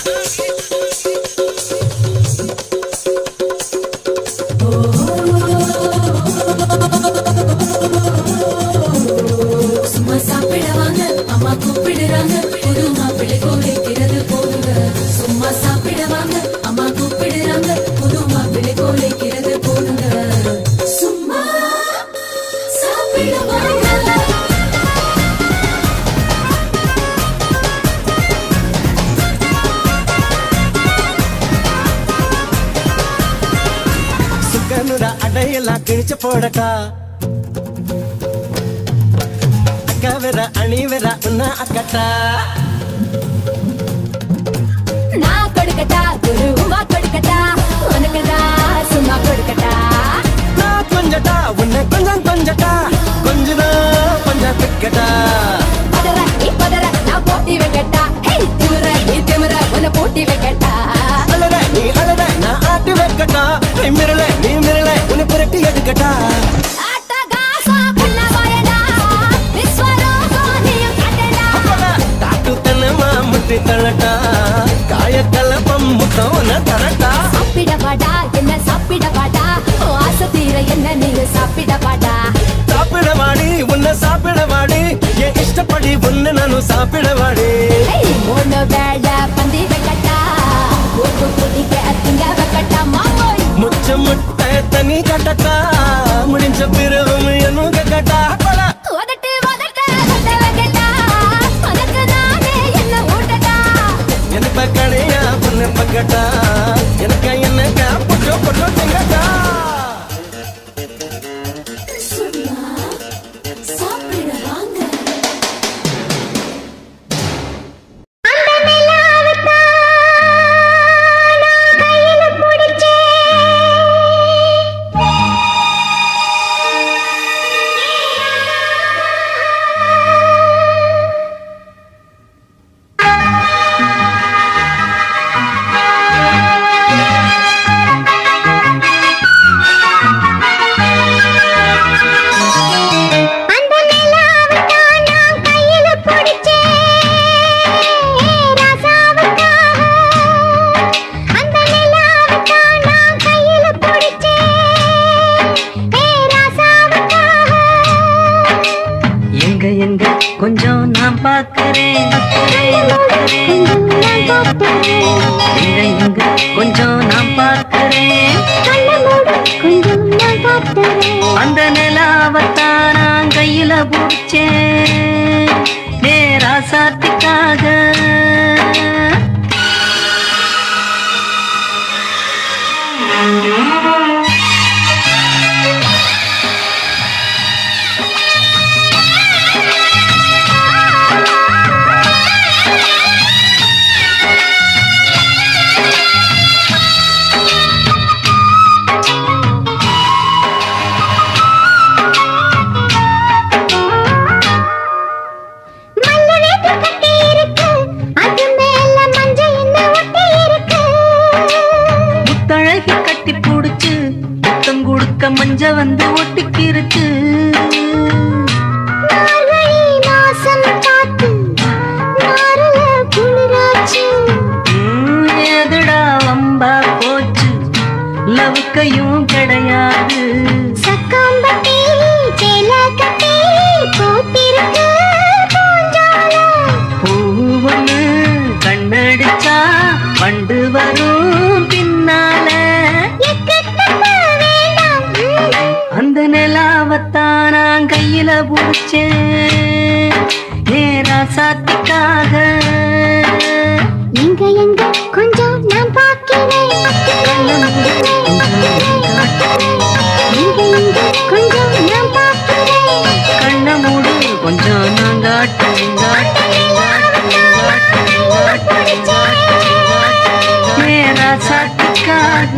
சும்மா சாப்பிட வாங்க அம்மா கூப்பிடுறாங்க புது மாப்பிள்ளை கோலைக்கிறது போதுங்க சும்மா சாப்பிட வாங்க அம்மா கூப்பிடுறாங்க புது மாப்பிள்ளை கோலைக்கிறது போதுங்க சும்மா சாப்பிட வாங்க சுக்கனுட அடையெல்லாம் கிழிச்சு போடட்டா அக்கா வேற அணி வேற உன்ன அக்கட்டா நான் கொடுக்கட்டா குரு உமா கொடுக்கட்டா கொஞ்சட்டா கொஞ்சதான் பஞ்சா பிக்கட்டா பதற நீ பதற நான் போட்டி வைக்கட்டா ஹே திமிர நீ திமிர உன்னை போட்டி வைக்கட்டா அழற நீ அழற நான் ஆட்டி வைக்கட்டா நீ மிரள நீ மிரள உன்னை புரட்டி எடுக்கட்டா ஆட்டகாசா பண்ண வாயடா விஸ்வரூபம் நீயும் காட்டடா காட்டு தன்னமா முட்டி தள்ளட்டா காய கலப்பம் முத்தம் உன்னை தரட்டா சாப்பிட வாடா என்ன சாப்பிட வாடா ஓ ஆசை தீர என்ன நீங்க சாப்பிட வாடா சாப்பிட வாடி உன்னை சாப்பிட வாடி என் இஷ்டப்படி உன்னை நானும் சாப்பிட வாடி ஏய் மூணு வேளை பந்தி வைக்கட்டா கூட்டு குடிக்க திங்க வைக்கட்டா மாமோய் முச்ச முட்டை தண்ணி கட்டட்டா முடிஞ்ச பிறகும் என்னும் கட்டா உதட்டு உதட்ட கொட்ட வைக்கட்டா உனக்கு நானே என்ன ஊட்டட்டா எனக்கு பக்கடையா பொண்ணு பக்கட்டா எனக்கு என்னக்கா பொட்டோ பொட்டோ செங்கட்டா சாப்பிட வாங்க அந்த நிலாவைத்தான் நான் கையில பிடிச்சேன் ராசாவுக்காக அந்த நிலாவைத்தான் நான் கையில பிடிச்சேன் ராசாவுக்காக எங்க எங்க கொஞ்சம் நான் பார்க்கிறேன் எங்க எங்க கொஞ்சம் நான் பார்க்கிறேன் கொஞ்சம் நான் பார்த்தேன் அந்த நிலாவத்தான் நான் கையில பிடிச்சேன் நேரா சாத்திக்காக மல்ல வேட்டு கட்டி இருக்கு அது மேல மஞ்சள் இந்த ஒட்டி இருக்கு முத்தழகி கட்டி புடிச்சு முத்தம் கொடுக்க மஞ்ச வந்து ஒட்டிக்கிருச்சு மார்கழி மாசம் காத்து மாறல குளிராச்சு ம், எதுடா வம்பா போச்சு லவுக்கையும் கிடையாது சக்காம்பட்டி சேல கட்டி பூத்திருக்கு பூஞ்சாலம் பூவொன்னு கண்ணடிச்சா வண்டு வரும் பின்னால அந்த நிலாவத்தான் நான் கையில பிடிச்சேன் நேரா சாத்திக்காக எங்க எங்க கொஞ்சம் நான் பார்க்கிறேன் எங்க எங்க கொஞ்சம் நான் பார்க்கிறேன் கண்ண மூடு கொஞ்சம் நான் காட்டுறேன் காட்டுறேன் காட்டுறேன் காட்டுறேன் காட்டுறேன் காட்டுறேன் நேரா சாத்திக்காக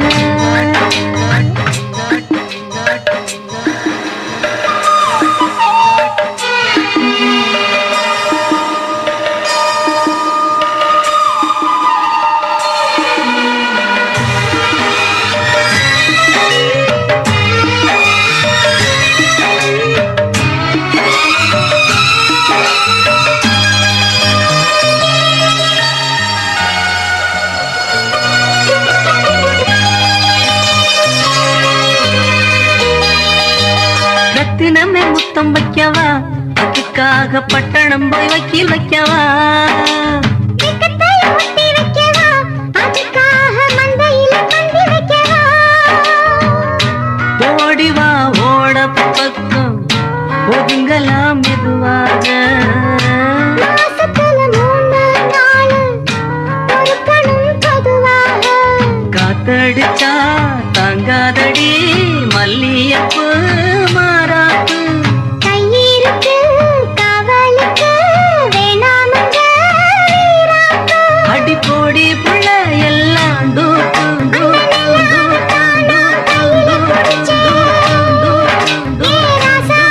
ரத்தினமே முத்தம் வைக்கவா அதுக்காக பட்டணம் போய் வக்கீல் வைக்கவா வெக்கத்தால ஒட்டி வைக்கவா அதுக்காக மந்தையில பந்தி வைக்கவா ஓடி வா ஓட பக்கம் ஒதுங்கலாம் மெதுவாக மாசத்துல மூணு நாள் பொறுக்கணும் பொதுவாக காத்தடிச்சா தாங்காதடி மல்லியப்பு மாறாப்பு கையிருக்கு காவலுக்கு வேணாமங்க வீராப்பு அடி போடி புள்ள எல்லாம் டூப்பு டூப்பு டூப்பு டூப்பு டூப்பு டூப்பு டூப்பு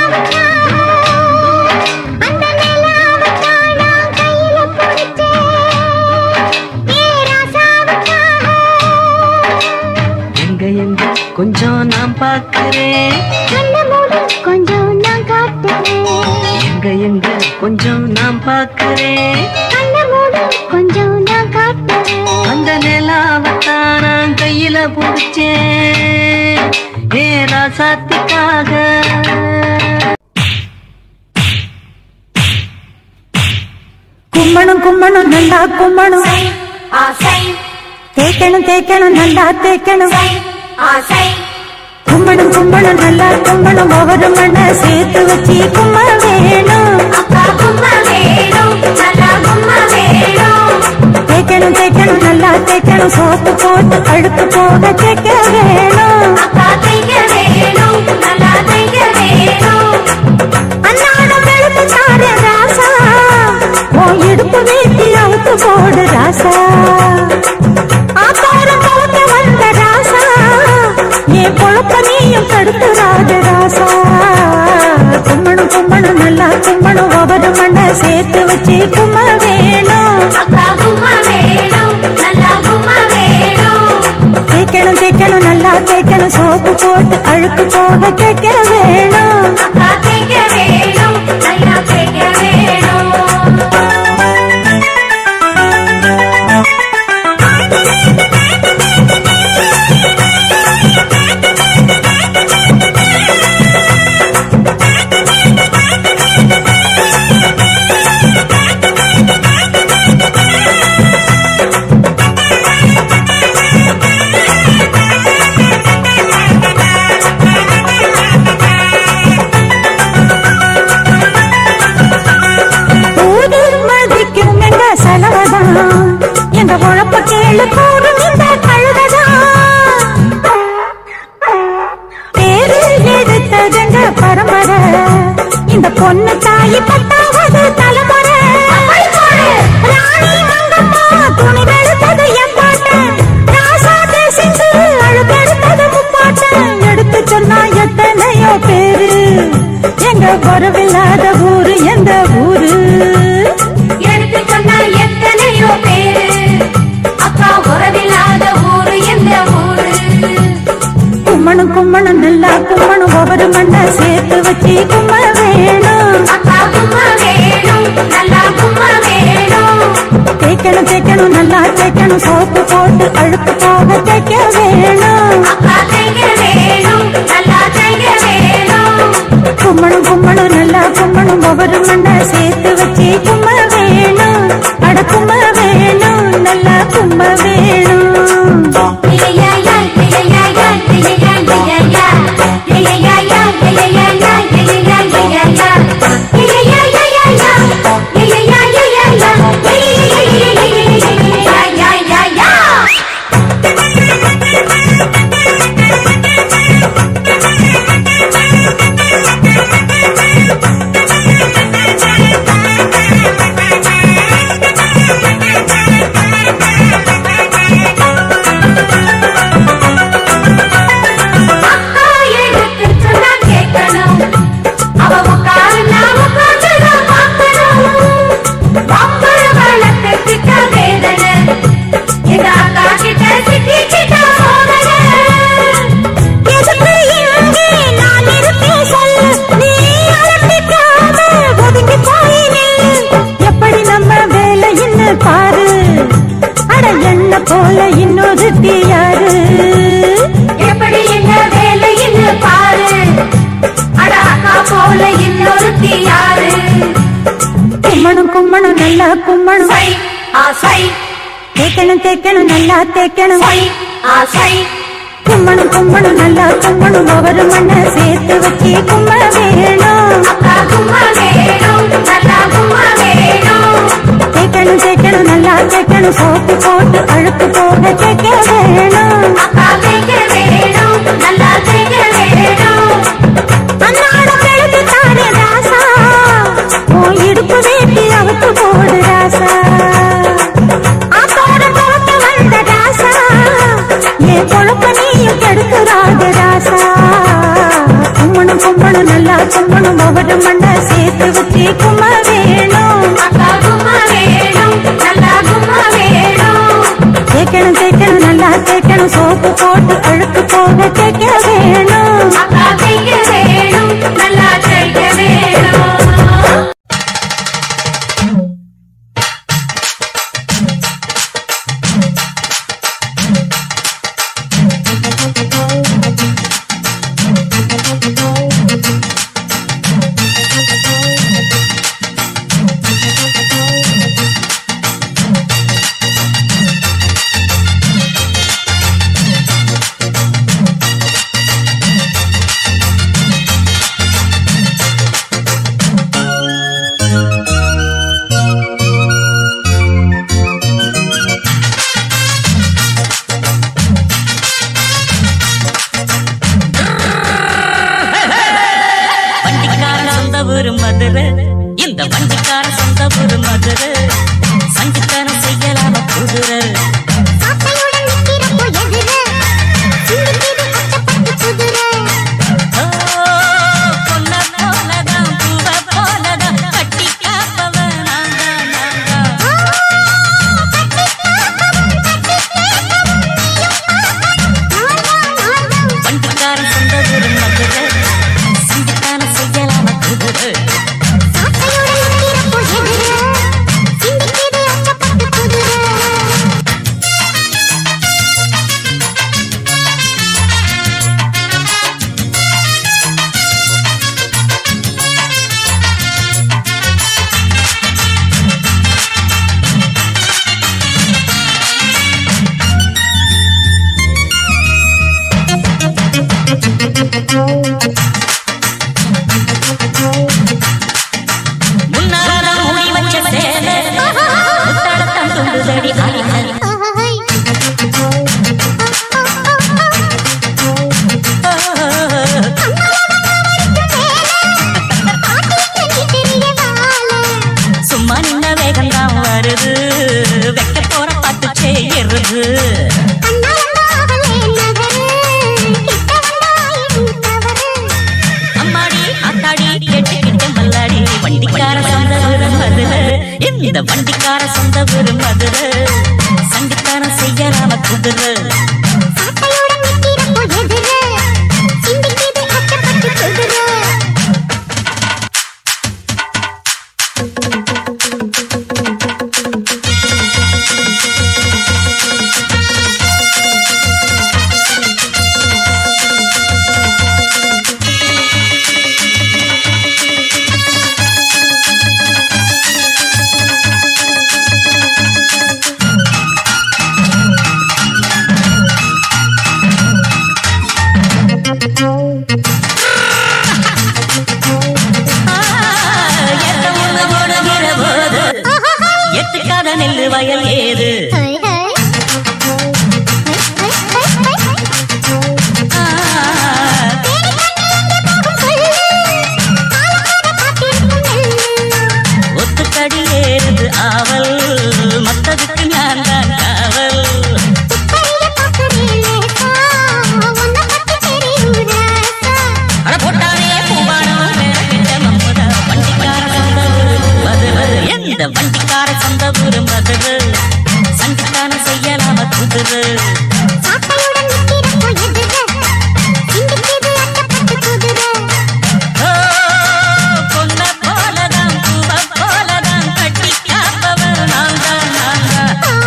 எங்க எங்க கொஞ்சம் நான் பார்க்கிறேன் கொஞ்சம் நான் காட்டுறேன் எங்க எங்க கொஞ்சம் நான் பார்க்கிறேன் கண்ணை மூடு கொஞ்சம் நான் காட்டுறேன் அந்த நிலாவத்தான் நான் கையில பிடிச்சேன் ஏ ராசாத்திக்காக கும்மணும் கும்மணும் நல்லா கும்மணும் தேய்க்கணும் தேய்க்கணும் நல்லா தேய்க்கணும் கும்மணும் கும்மணும் நல்லா கும்மணும் ஒவ்வொரு மண்ண சேர்த்து வச்சு கும்ம வேணும் தேய்க்கணும் தேய்க்கணும் நல்லா தேய்க்கணும் சோப்பு போட்டு அழுக்கு போக தேய்க்க வேணும் அன்னாடம் வெளுத்து தார ராசா உன் இடுப்பு வீட்டி அவுத்து போடு ராசா ஆத்தாரம் போட்டு வந்த ராசா என் பொழப்ப நீயும் தடுத்துறாத ராசா கும்மணும் கும்மணும் நல்லா கும்மணும் ஒவ்வொரு மண்ண சேர்த்து வச்சு கும்ம வேணும் தேய்க்கணும் தேய்க்கணும் நல்லா தேய்க்கணும் சோப்பு போட்டு அழுக்கு போக தேய்க்க வேணும் ஊரு மதிக்கும் எங்க செலவதான் எங்க உழப்ப கேளு கூறும் இந்த கழுததான் பேரு எடுத்ததுங்க பரம்பரை இந்த பொண்ணு தாயி பத்தாவது தலைமுறை ராணி மங்கம்மா துணி வெளுத்தது என் பாட்டன் ராசா தேசிந்து அழுக்கெடுத்தது முப்பாட்டன் எடுத்து சொன்னா எத்தனையோ பேரு எங்க வரவில்லாத ஊரு எந்த ஊரு எடுத்து சொன்னா எத்தனையோ பேரு அக்கா உறவில்லாத ஊரு எந்த ஊரு கும்மணும் கும்மணும் நல்லா கும்மணும் ஒவ்வொரு மண்ண சேர்த்து வச்சு கும்ம வேணும் அக்கா கும்மா வேணும் நல்லா கும்மா வேணும் தேய்க்கணும் தேய்க்கணும் நல்லா தேய்க்கணும் சோப்பு போட்டு அழுக்கு போக தேய்க்க வேணும் அக்கா தைக்க வேணும் நல்லா தைக்க வேணும் கும்மணும் கும்மணும் நல்லா கும்மணும் ஒவ்வொரு மண்ண சேர்த்து வச்சு கும்ம வேணும் அட கும்ம வேணும் நல்லா கும்ம வேணும் லிலையாயா, லிலையாயா, லிலையா, லிலையா. லிலையாயா, லிலையாயா, லிலையா, லிலையா. லிலையாயாயாயா, லிலையாயாயாயா, லிலையாயாயாயா. அக்கா எடுத்து சொன்னா கேட்கணும். அவ உட்காருன்னா உட்கார்ந்துதான் பார்க்கணும். வம்புல வளர்த்துக்கிட்ட வேதனை. எங்க அக்கா கிட்ட சிக்கிக்கிட்ட சோதனை. எதுக்கு இங்கே நான் இருப்பேன் சொல்லு நீ அலட்டிக்காம ஒதுங்கி போய் நில்லு எப்படி நம்ம வேலைன்னு பாரு அட என்ன போல இன்னொரு யாரு எப்படி என்ன வேலைன்னு பாரு அட அக்கா போல இன்னொருத்தி யாரு கும்மணும் கும்மணும் நல்லா கும்மணும் ஆசை தேய்க்கணும் தேய்க்கணும் நல்லா தேய்க்கணும் ஆசை கும்மணும் கும்மணும் நல்லா கும்மணும் ஒவ்வொரு மண்ண சேர்த்து வச்சு கும்ம வேணும் அக்கா கும்மா வேணும் நல்லா கும்மா வேணும் தேய்க்கணும் தேய்க்கணும் நல்லா தேய்க்கணும் சோப்பு போட்டு அழுக்கு போக தேய்க்க வேணும் அக்கா தைக்க வேணும் நல்லா தைக்க வேணும் அன்னாடம் வெளுத்து தாரு ராசா உன் இடுப்பு வேட்டி அவுத்து போடு ராசா ஆத்தோரம் போட்டு வந்த ராசா என் பொழப்ப நீயும் கெடுக்கிறாத ராசா கும்மணும் கும்மணும் நல்லா கும்மணும் ஒவ்வொரு மண்ண சேர்த்து வச்சு கும்ம வேணும் அக்கா கும்மா வேணும் நல்லா கும்மா வேணும் தேய்க்கணும் தேய்க்கணும் நல்லா தேய்க்கணும் சோப்பு போட்டு அழுக்கு போக தைக்க வேணும் அக்கா தைக்க வேணும் நல்லா தைக்க வேணும் வண்டிக்கார சொந்த ஊரு மதுரை இந்த வண்டிக்கார சொந்த ஊரு மதுரை சங்கத்தனம் செய்யலாம குதிரை ஓ, பொன்ன போலதான், பூவ போலதான், கட்டி காப்பவன் நான் தான், நான் தான். வண்டிக்காரன் சொந்த ஊரு மதுரை சங்கத்தனம் செய்யலாம குதிரை முன்னால முடி வச்ச சேலை முத்தாடத்தான் துண்டுதடி ஆயிரம் சும்மா நின்ன வேகம் தான் வருது வைக்க போற பாட்டு செய்யறது அம்மாடி அத்தாடி கேட்டுக்கிட்ட மல்லாடி வண்டிக்கார சொந்த ஊரு மதுரை இந்த வண்டிக்கார சொந்த ஊரு மதுரை சங்கத்தானம் செய்யலாம குதிரை எத்துக்காத நெல்லு வயல் ஏது ஒத்துக்கடி ஏறுது ஆவல் மத்ததுக்கு நான் தான் காவல் அட போட்டானே பூவானம் கிட்ட மம்முதா வண்டிக்கார சொந்த ஊரு மதுரை எந்த வண்டிக்கார சொந்த ஊரு மதுரை சங்கத்தானம் செய்யலாம குதிரை ஓ, பொன்ன போலதான் பூவ போலதான் கட்டி காப்பவன் நான் தான் நான் தான்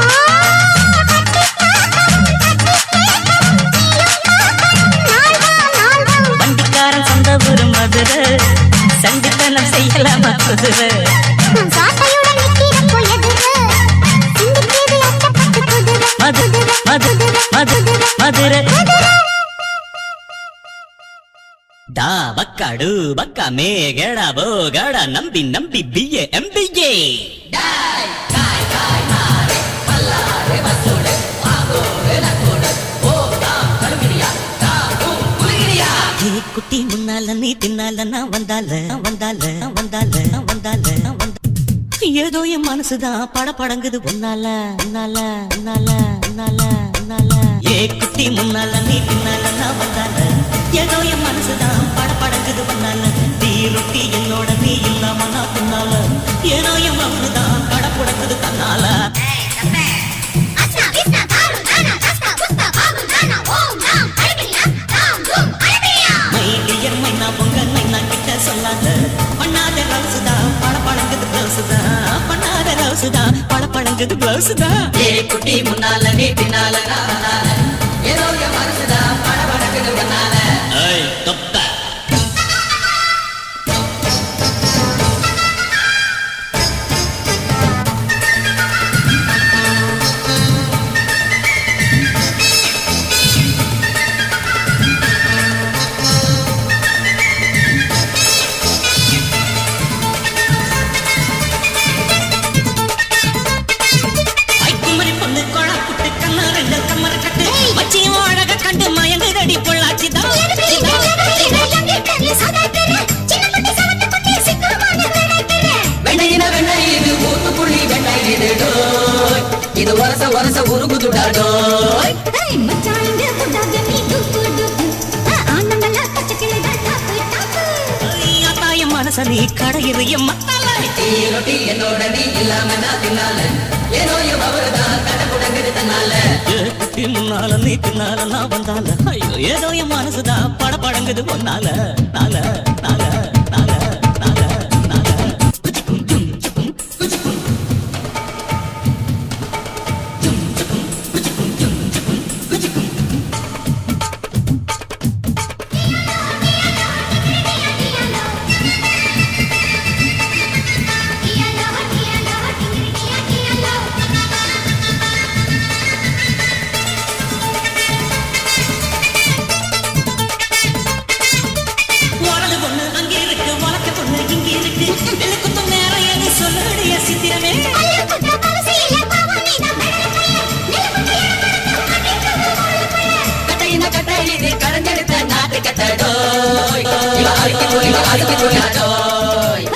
வண்டிக்காரன் சொந்த ஊரு மதுரை சண்டித்தனம் செய்யலாமா குதிரை மது மது மது மதுரை டா ಬಕ್ಕಡು ಬಕ್ಕ ಮೇಗಡ ಬೋಗಡ ನಂಬಿ ನಂಬಿ ಬಿಯೆ ಎಂಬಿಯೆ ஏ குட்டி முன்னால நீ தின்னால நான் வந்தால வந்தால வந்தால வந்தால வந்தால ஏதோ என் மனசுதான் பட படங்குது உன்னால உன்னால உன்னால உன்னால உன்னால ஏ குட்டி முன்னால நீ பின்னால நான் வந்தால ஏதோ என் மனசுதான் பட படங்குது உன்னால தீ ரொட்டி என்னோட நீ இல்லாம நான் பின்னால ஏதோ என் மனசுதான் பட படங்குது தன்னால Asna, visna, daru, dana, daska, gusta, babu, nana, om, nam, alibini, வணங்குது பிளவுஸ் தான் ஏ குட்டி முன்னால நீ பின்னால நான் ஏதோ என் மனசுதான் பட படக்குது உன்னால ஏய் தொப்ப ஐக்குமரி பொண்ணு கோழா புட்டு கண்ணு ரெண்டு கம்மர கட்டு மச்சியும் அழக கண்டு மயங்குதடி பொள்ளாச்சி தான் வெண்ணையின வெண்ணெய் இது ஊத்து புள்ளி வெண்ணெய் இது டோய் இது வரச வரச உருகுதுடா டோய் தாயம் மனச நீ கடையிறைய மத்தால டீ ரொட்டி என்னோட நீ இல்லாம நான் தின்னால ஏனோ என் அவருதான் கடை புடங்குது தன்னால ஏ குட்டி முன்னால நீ பின்னால நான் வந்தால ஐயோ ஏதோ என் மனசுதான் பட படங்குது ஒன்னால நால நால நால நால நால உனது பொண்ணு அங்கே இருக்கு உனக்கு பொண்ணு இங்கே இருக்கு எனக்கு நேரம் எது சொல்லுடைய சித்திரமே கட்டையின கட்டை இது கடைஞ்செடுத்த நாட்டு கட்டை டோய் இவ அழுத்தி போய் இவ அழுத்தி போய் டோய்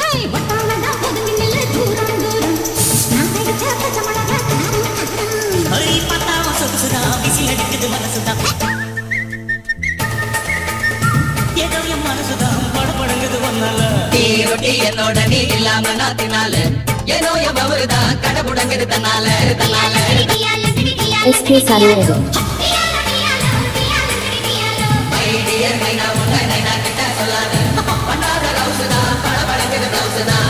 ஐ பத்தாம சொகுசுதான் விசில் அடிக்குது மனசுதான் ஏதோ என் மனசுதான் பட படங்குது ஒன்னால டீ ரொட்டி என்னோட நீ இல்லாம நான் தின்னால ஏனோ என் அவருதான் கடை புடங்குது தன்னால தன்னால எஸ்கே சரியது ஐடியர் மைனா உன்னை நைனா கிட்ட சொல்லாத பண்ணாத ரவுசுதான் பட படங்குது ரவுசுதான்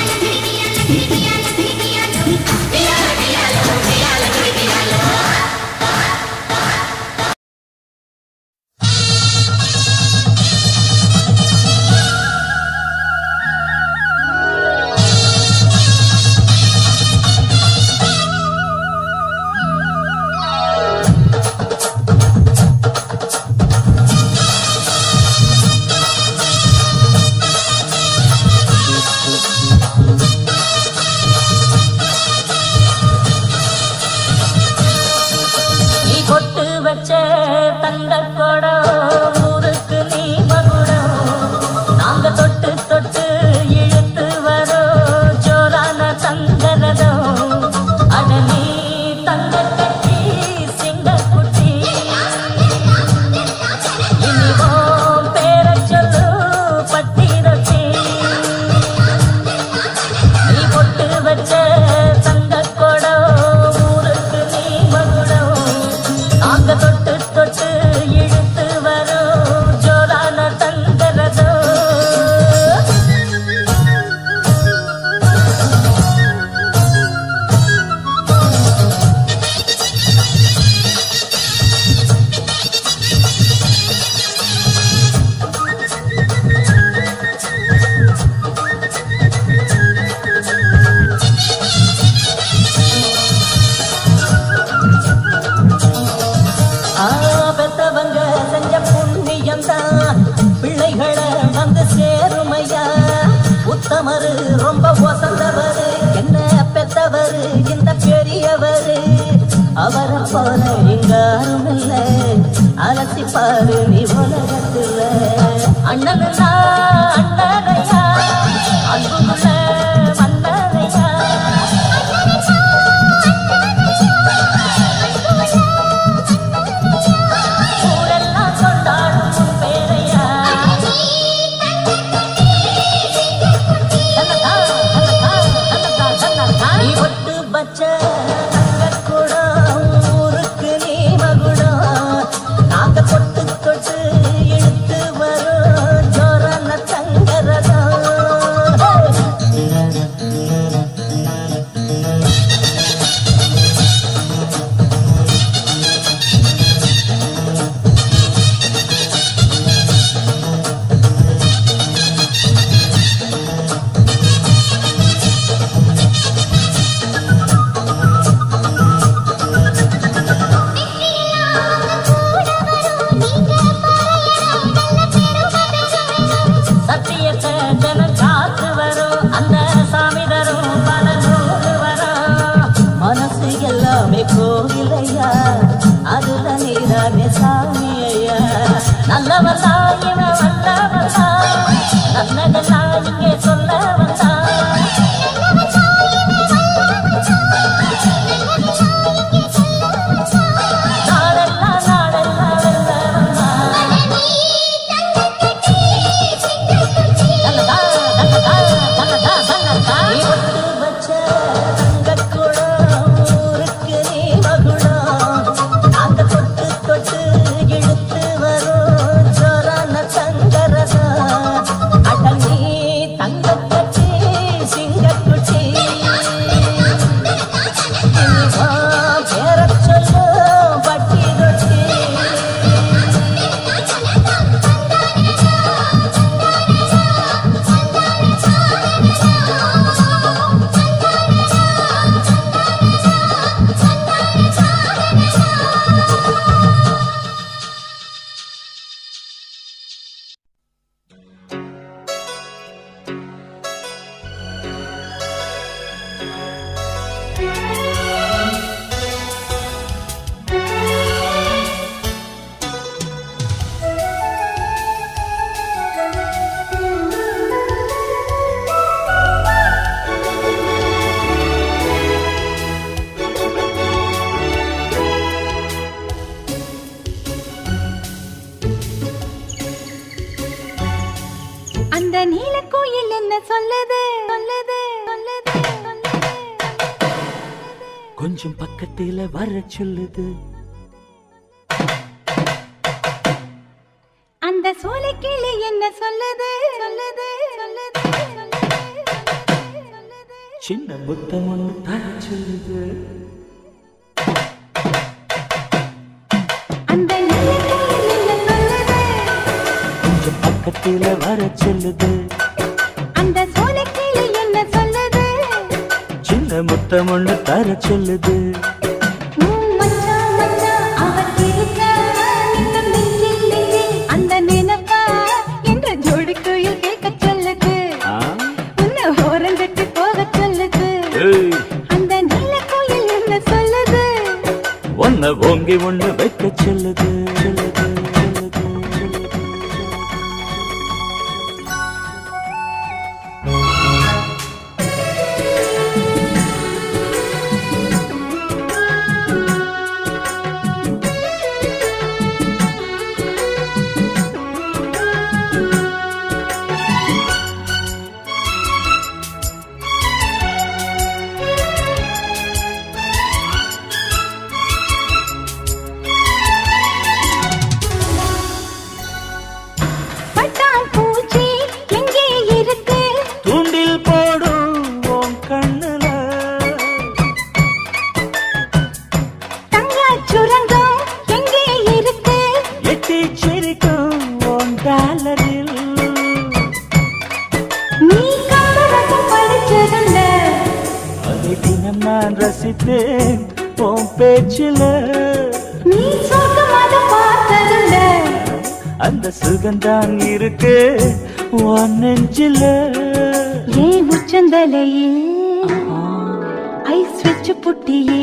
நீ கொட்டு வச்ச தங்க கொடம் ஊருக்கு நீ மகுடம் நாங்க தொட்டு தொட்டு இழுத்து வரோம் ஜோரான தங்கரதம் அட நீ தங்க கட்டி சிங்க குட்டி இனிவோம் பேர சொல்லு பட்டி ரொட்டி நீ பொட்டு வச்ச தங்க கொடம் ஊருக்கு நீ மகுடம் நாங்க தொட்டு தொட்டு இழுத்து வரோம் ஜோரான தங்கரதம் ஆ, பெத்தவங்க செஞ்ச புண்ணியம் தான் பிள்ளைகளை வந்து சேருமையா உத்தமரு ரொம்ப ஒசந்தவரு என்ன பெத்தவரு இந்த பெரியவரு அவரை போல இங்க யாரும் இல்ல அலசி பாரு நீ உலகத்துல அண்ணனுனா அண்ணனையா அன்புள்ள மன்னனையா ஊரெல்லாம் கொண்டாடும் உன் பேரையா தன்னதா, தன்னதா, தன்னதா, தன்னதா. நீ ஒட்டு பச்ச தங்கக்குடம், ஊருக்கு நீ மகுடம். நாங்க தொட்டு தொட்டு இழுத்து வரும் ஜோரான தங்க நல்லவனா இவன் வல்லவனா நல்லதெல்லாம் இங்கே சொல்ல வந்தா நாடெல்லாம் நாடெல்லாம் வெல்ல வந்தா தன்னதா தன்னதா தன்னதா தன்னதா நீ ஒட்டு வச்ச தங்கக்குடம் ஊருக்கு நீ மகுடம் நாங்க தொட்டு தொட்டு இழுத்து வரும் ஜோரான தங்கரசம் அட நீ தங்கக்கட்டி சிங்கக்குட்டி இனிமா பேரச் சொல்லு பட்டி ரொட்டி அந்த நீலக்கோயில் என்ன சொல்லுது சொல்லுது சொல்லுது கொஞ்சம் பக்கத்துல வர சொல்லுது அந்த சோலைக்கிளி என்ன சொல்லுது சொல்லுது சொல்லுது சின்ன முத்தம் ஒன்று தர சொல்லுது அந்த நீலக்கோயில் என்ன சொல்லுது கொஞ்சம் பக்கத்துல வர சொல்லுது அந்த சோலைக்கிளி என்ன சொல்லுது சின்ன முத்தம் ஒன்று தர சொல்லுது உம் மச்சான் மச்சான் அவர் இருக்க இன்னும் நெஞ்சில் நெஞ்சில் அந்த நினைப்பா என்ற ஜோடி குயில் கேட்க சொல்லுது ஆ? உன்னை ஓரங்கட்டி போக சொல்லுது ஏய், அந்த நீலக்கோயில் என்ன சொல்லுது உன்னை ஓங்கி ஒண்ணு வைக்க சொல்லுது சொல்லுது சொல்லுது பட்டாம் பூச்சி எங்கே இருக்கு தூண்டில் போடும் உன் கண்ணுல தங்கச் சுரங்கம் எங்கே இருக்கு எட்டி சிரிக்கும் உன் டாலரில் நீ கம்பரசம் படிச்சதுண்ட அதை தினம் நான் ரசித்தேன் உன் பேச்சில நீ சொர்க்கமாக பார்த்ததுண்ட அந்த சுகந்தான் இருக்கு உன் நெஞ்சில ஏன் உச்சந்தலையில் ஐஸ் வச்சு புட்டியே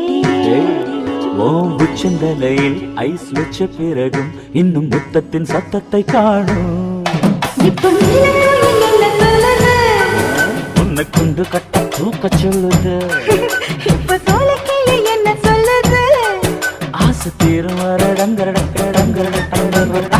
உன் உச்சந்தலையில் ஐஸ் வச்ச பிறகும் இன்னும் முத்தத்தின் சத்தத்தை காணும் இப்ப நீலக்கோயில் என்ன சொல்லுது உன்னை கொண்டு கட்ட தூக்க சொல்லுது இப்ப சோலைக்கிளி என்ன சொல்லுது ஆசை தீரும் வரடங்கரடங்கரடங்கரடங்கரடா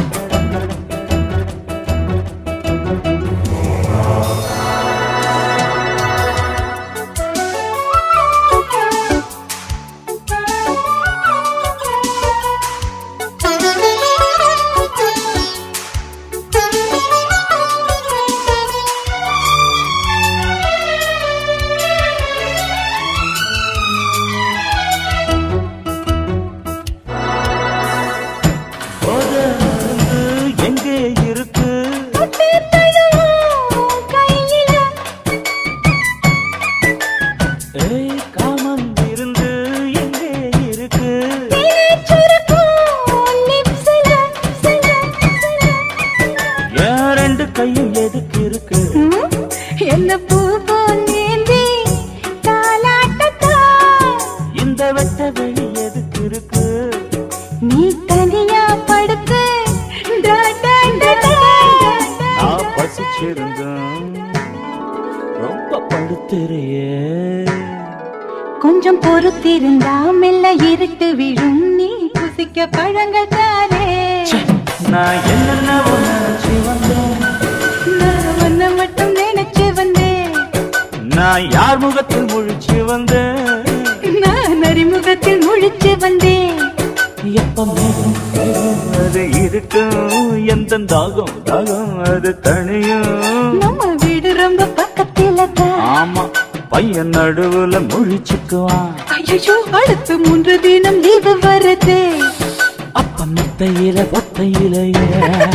முழிச்சிருந்தோம் ரொம்ப படுத்துறியே கொஞ்சம் பொறுத்திருந்தா மெல்ல இருட்டு விழும் நீ புசிக்க பழங்கள் தாரே நான் என்னென்ன நினைச்சு வந்தேன் நான் உன்னை மட்டும் நினைச்சு வந்தேன் நான் யார் முகத்தில் முழிச்சு வந்தேன் நான் அறிமுகத்தில் முழிச்சு வந்தேன் எப்ப மேகம் மேகம் அது இருக்கட்டும் எந்த தாகம் தாகம் அது தனியும் நம்ம வீடு ரொம்ப பக்கத்துல தான் ஆமா பையன் நடுவுல முழிச்சுக்குவான் ஐயோ அடுத்து மூன்று தினம் லீவு வருது அப்ப மெத்தையில ஒத்தையிலையே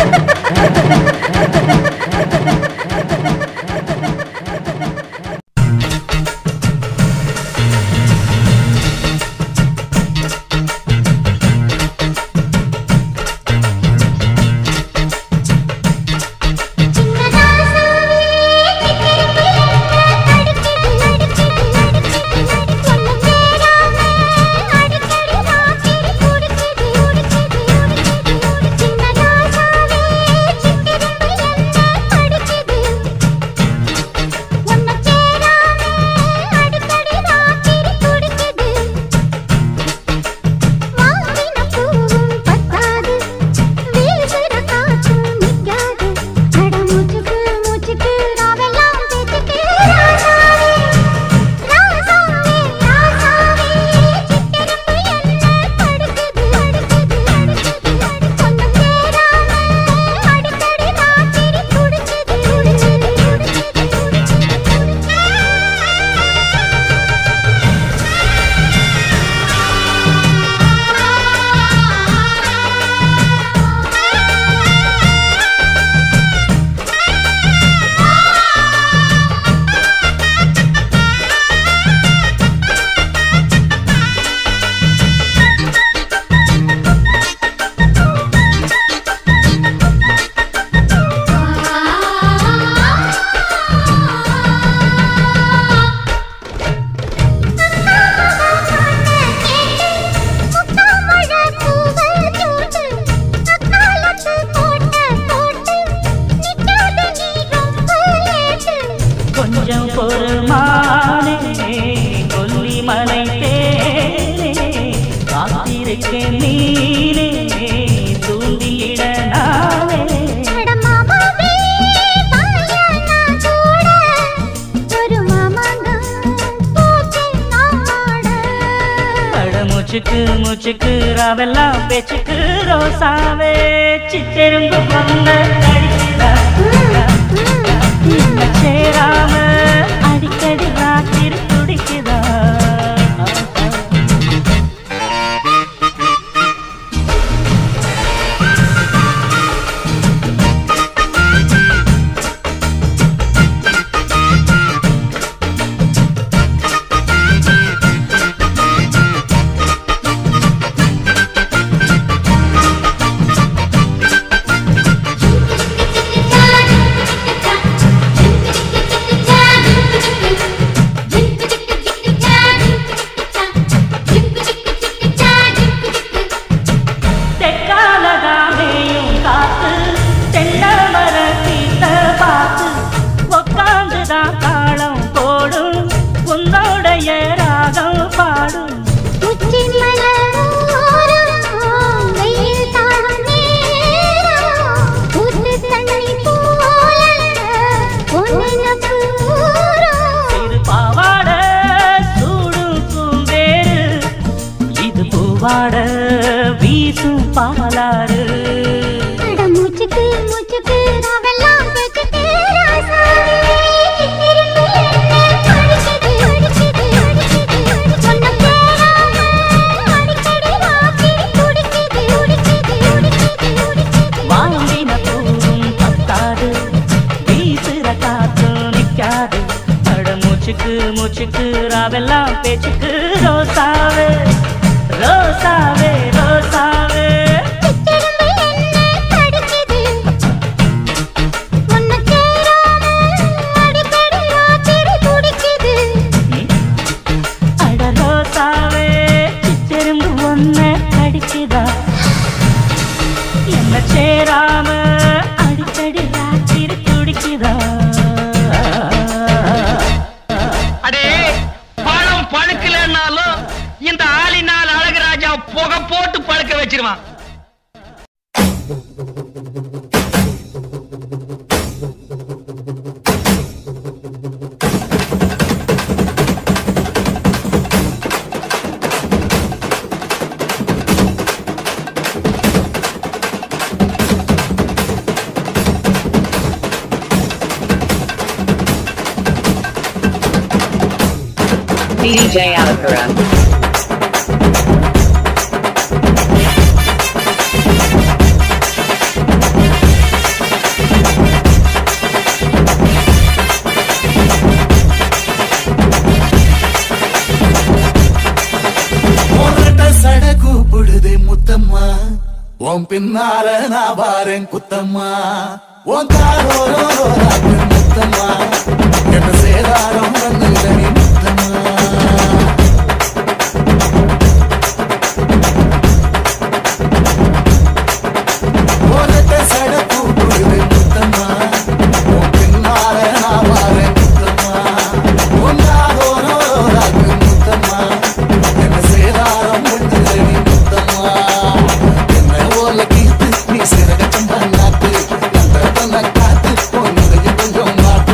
கொஞ்சம் பொறுமானே கொல்லிமலை தேனே காத்திருக்கேன் நீனே தூண்டியிட நானே அட மூச்சுக்கு மூச்சுக்கு ராவெல்லாம் பேச்சுக்கு ரோசாவே சித்தெரும்பு வந்த கழிக்கிறா சேராம அடிக்கடி ராத்திரி துடிக்குதா தெக்காலதானேயும் காத்து தென்னமர சீத்த பார்த்து உக்காந்துதான் தாளம் போடும் உன்னோடைய ராகம் பாடும் இது பாவாட சூடும் பூந்தேரு இது பூவாட வீசும் பாலாறு மூச்சுக்கு மூச்சுக்கு ராவெல்லாம் பேச்சுக்கு ராசாவே திரும்பி என்ன அடிக்குது அடிக்குது அடிக்குது சொன்ன பேராம அடிக்கடி ராத்திரி துடிக்குது உடிக்குது உடிக்குது உடிக்குது வாங்கின பூவும் பத்தாது வீசுற காத்தும் நிக்காது அட மூச்சுக்கு மூச்சுக்கு ராவெல்லாம் பேச்சுக்கு ரோசாவே ரோசாவே ரோசாவே அட ரோசாவே சித்தெரும்பு ஒன்ன கடிக்குதா என்ன சேராம அடிக்கடி ராத்திரி துடிக்குதா அடிச்சிருவான் DJ Alakara. உன்கிட்ட சட கூப்பிடுது முத்தம்மா உன் பின்னால நான் பாரேன் குத்தம்மா உன் காரோரோ முத்தம்மா என்ன சேதாரம் வந்து முத்தம்மா உன்கிட்ட சட கூப்பிடுது முத்தம்மா உன் பின்னால நான் பாரேன் குத்தம்மா உன் காரோரோ முத்தம்மா என்ன சேதாரம் வந்து முத்தம்மா என்ன ஓல கீத்து நீ சிறக சம்பா நாட்டு அந்த தன்ன காத்து பொண்ணுடைய கொஞ்சம் மாட்டு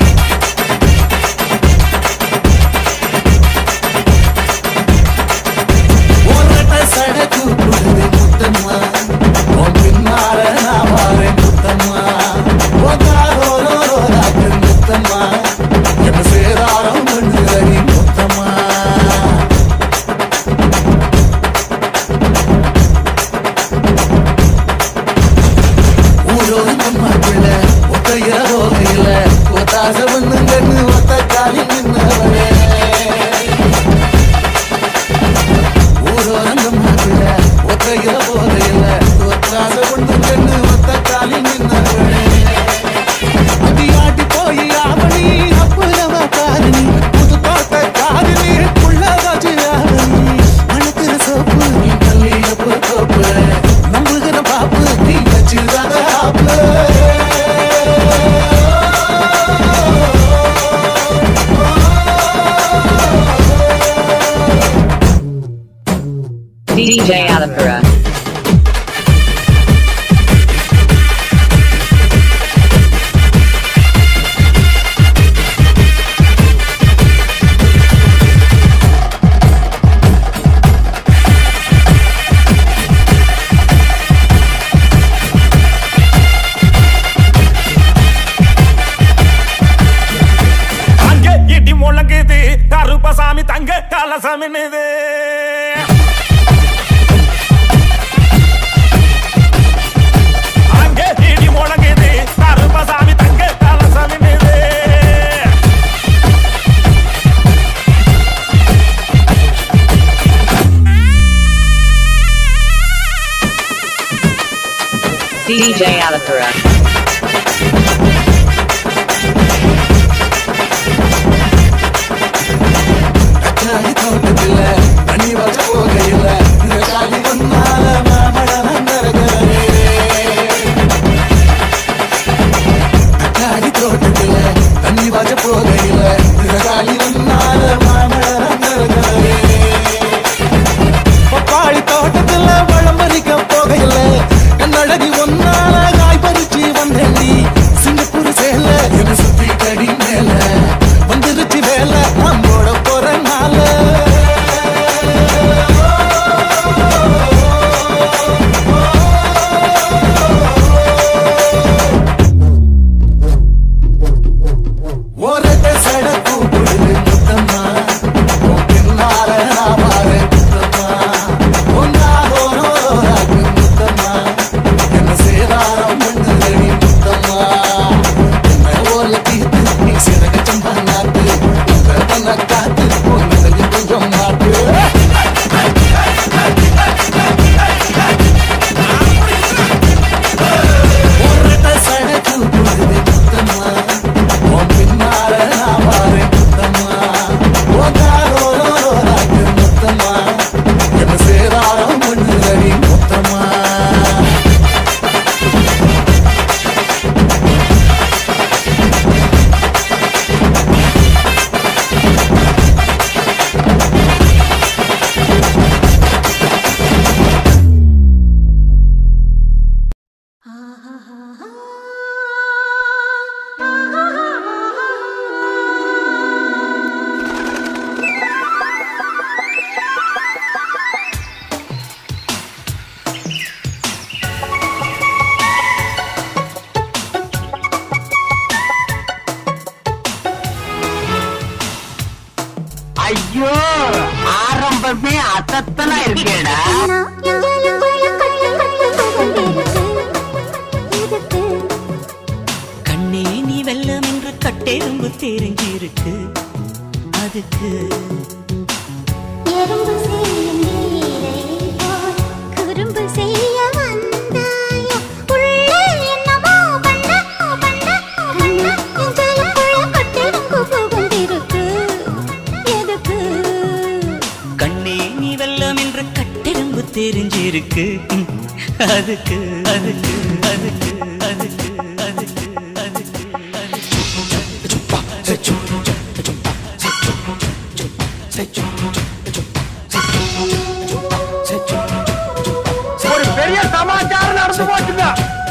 உன்கிட்ட சடக்கு புடுது முத்தம்மா உன் பின்னால நான் வாரேன் முத்தம்மா உன் காரோரோ ராக்கு முத்தம்மா என்ன சேதாரம் பண்ணுறடி முத்தம்மா ஊரோடு நம்ம பிள்ளை ஒத்தைய ரோகையில ஒத்தாச பண்ணுங்கன்னு ஒத்த காலி நின்னவளே ஊரோடு நம்ம பிள்ளை ஒத்தைய ரோகையில ஒத்தாச பண்ணுங்கன்னு ஒத்த காலி நின்னவளே அடியாட்டி போய் ஆவணி அப்புறமா பாருனி புது தோட்ட காரினி புள்ளதாச்சு ஆவணி மணக்கிற சோப்பு நீ கல்லியப்பு தோப்பு நம்புகிற பாப்பு நீ வச்சிருக்காத ஆப்பு DJ Alakara. அங்கே இடி முழங்குது கருப்பசாமி தங்க கலசமின்னுது அங்கே இடி முழங்குது கருப்பசாமி தங்க கலசமின்னுது DJ Alakara. காலி தோட்டத்தில தண்ணி வச்ச போகையில இந்த காலி ஒன்னால மாமழ நந்தரகரே காலி தோட்டத்தில தண்ணி வச்ச போகையில இந்த காலி ஒன்னால மாமழ நந்தரகரே பப்பாளி தோட்டத்துல பழம் பறிக்க போகையில கண்ணழகி ஒன்னால காய் பறிச்சு வந்தேண்டி சிங்கப்பூர் சேல என்ன சுத்தி கடி மேல வந்துருச்சு வேலை நான் போட போற நாள ஐயோ ஆரம்பமே அசத்தலா இருக்கேடா கண்ணே நீ வெள்ளம் என்று கட்டெரும்பு தெரிஞ்சிருக்கு அதுக்கு எறும்பு செய்யும் நீரை போல் குறும்பு செய்ய வந்தாயோ உள்ளே என்னமோ பண்ண பண்ண கண்ணா நெஞ்சலுக்குள்ள கட்டெரும்பு புகுந்திருக்கு எதுக்கு கண்ணே நீ வெள்ளம் என்று கட்டெரும்பு தெரிஞ்சிருக்கு அதுக்கு அதுக்கு அதுக்கு அதுக்கு அதுக்கு அதுக்கு ஒரு பெரிய சமாச்சாரம் நடந்து போச்சுங்க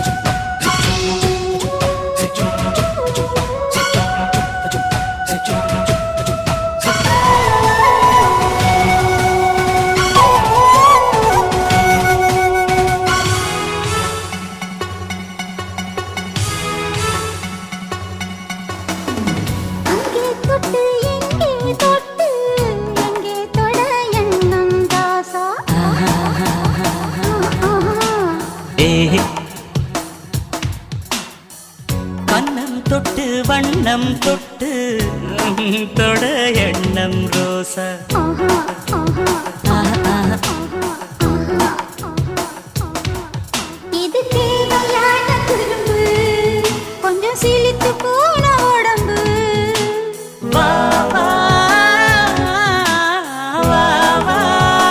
அங்கே தொட்டு எங்கே தொட்டு எங்கே தொட எண்ணம் தாசா ஏ கண்ணம் தொட்டு வண்ணம் தொட்டு தொட எண்ணம் ரோசா இது தேவையான குறும்பு கொஞ்சம் சிலித்து போன உடம்பு வா வா வா வா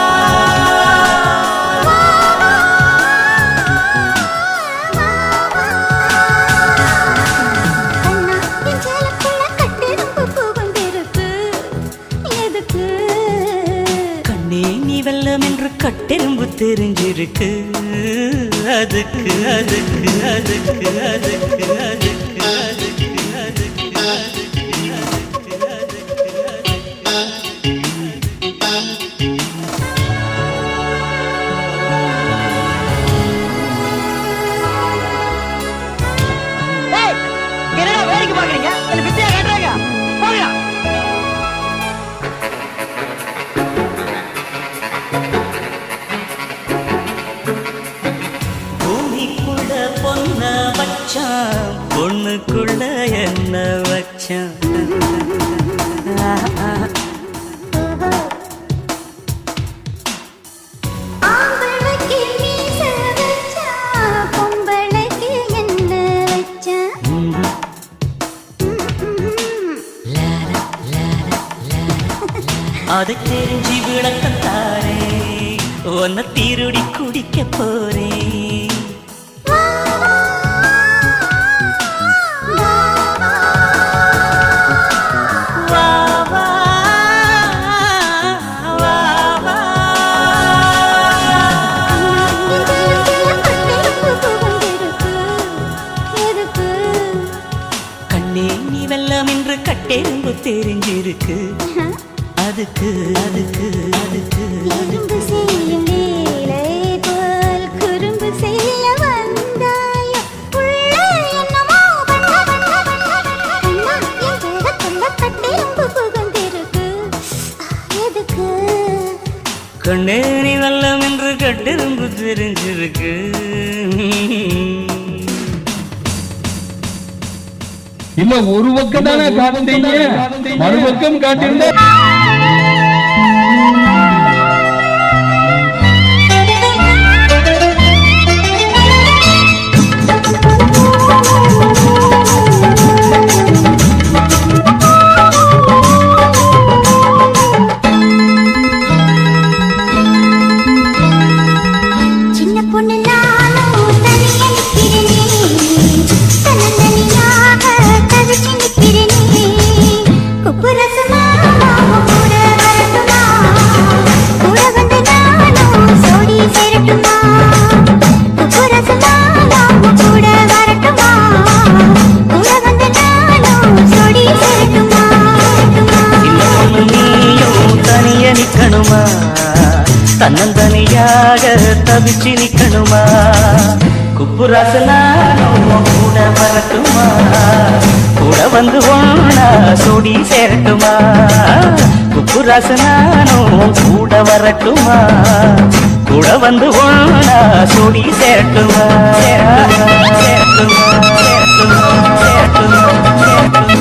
நெஞ்சலுக்குள்ள கட்டெரும்பு புகுந்திருக்கு எதுக்கு கண்ணே நீ வெள்ளம் என்று கட்டெரும்பு தெரிஞ்சிருக்கு அதுக்கு அதுக்கு அதுக்கு அதுக்கு அதுக்கு அதுக்கு அதுக்கு ஏய், என்னடா வேடிக்கை பாக்குறீங்க என்ன பிச்சையா கட்டுறாங்க போங்க பூமிக்குள்ள பொண்ண வச்சான் பொண்ணுக்குள்ள என்ன வச்சான் ஆம்பளைக்கு மீச வச்சா பொம்பளைக்கு என்ன வச்சா அதை தெரிஞ்சு விளக்கம் தாரே உன்னை திருடி குடிக்க போறேன் வா வா வா வா எதுக்கு கண்ணே நீ வெள்ளம் என்று கட்டெரும்பு தெரிஞ்சிருக்கு அதுக்கு அதுக்கு அதுக்கு எறும்பு செய்யும் வேலை போல் குறும்பு செய்ய வந்தாயோ உள்ளே என்னமோ பண்ண பண்ண பண்ண கண்ணா என் ஜெகத்துள்ள கட்டெரும்பு புகுந்திருக்கு எதுக்கு கண்ணே நீ வெள்ளம் என்று கட்டெரும்பு தெரிஞ்சிருக்கு இல்ல ஒரு பக்கம் தானே காட்டுறீங்க மறுபக்கம் காட்டியிருந்தா சின்ன பொண்ணு நானும் தனியா நிக்கிறேனே தன்னந்தனியாக தவிச்சு நிக்கிறேனே குப்பு ரசமா கூட வரட்டுமா தவிச்சு நிக்கணுமா குப்புராசனானும் கூட வரட்டுமா கூட வந்து ஒண்ணா சூடி சேரட்டுமா குப்புராசனானும் கூட வரட்டுமா கூட வந்து ஒண்ணா சூடி சேரட்டுமா சேரட்டுமா சேரட்டுமா சேரட்டுமா சேரட்டுமா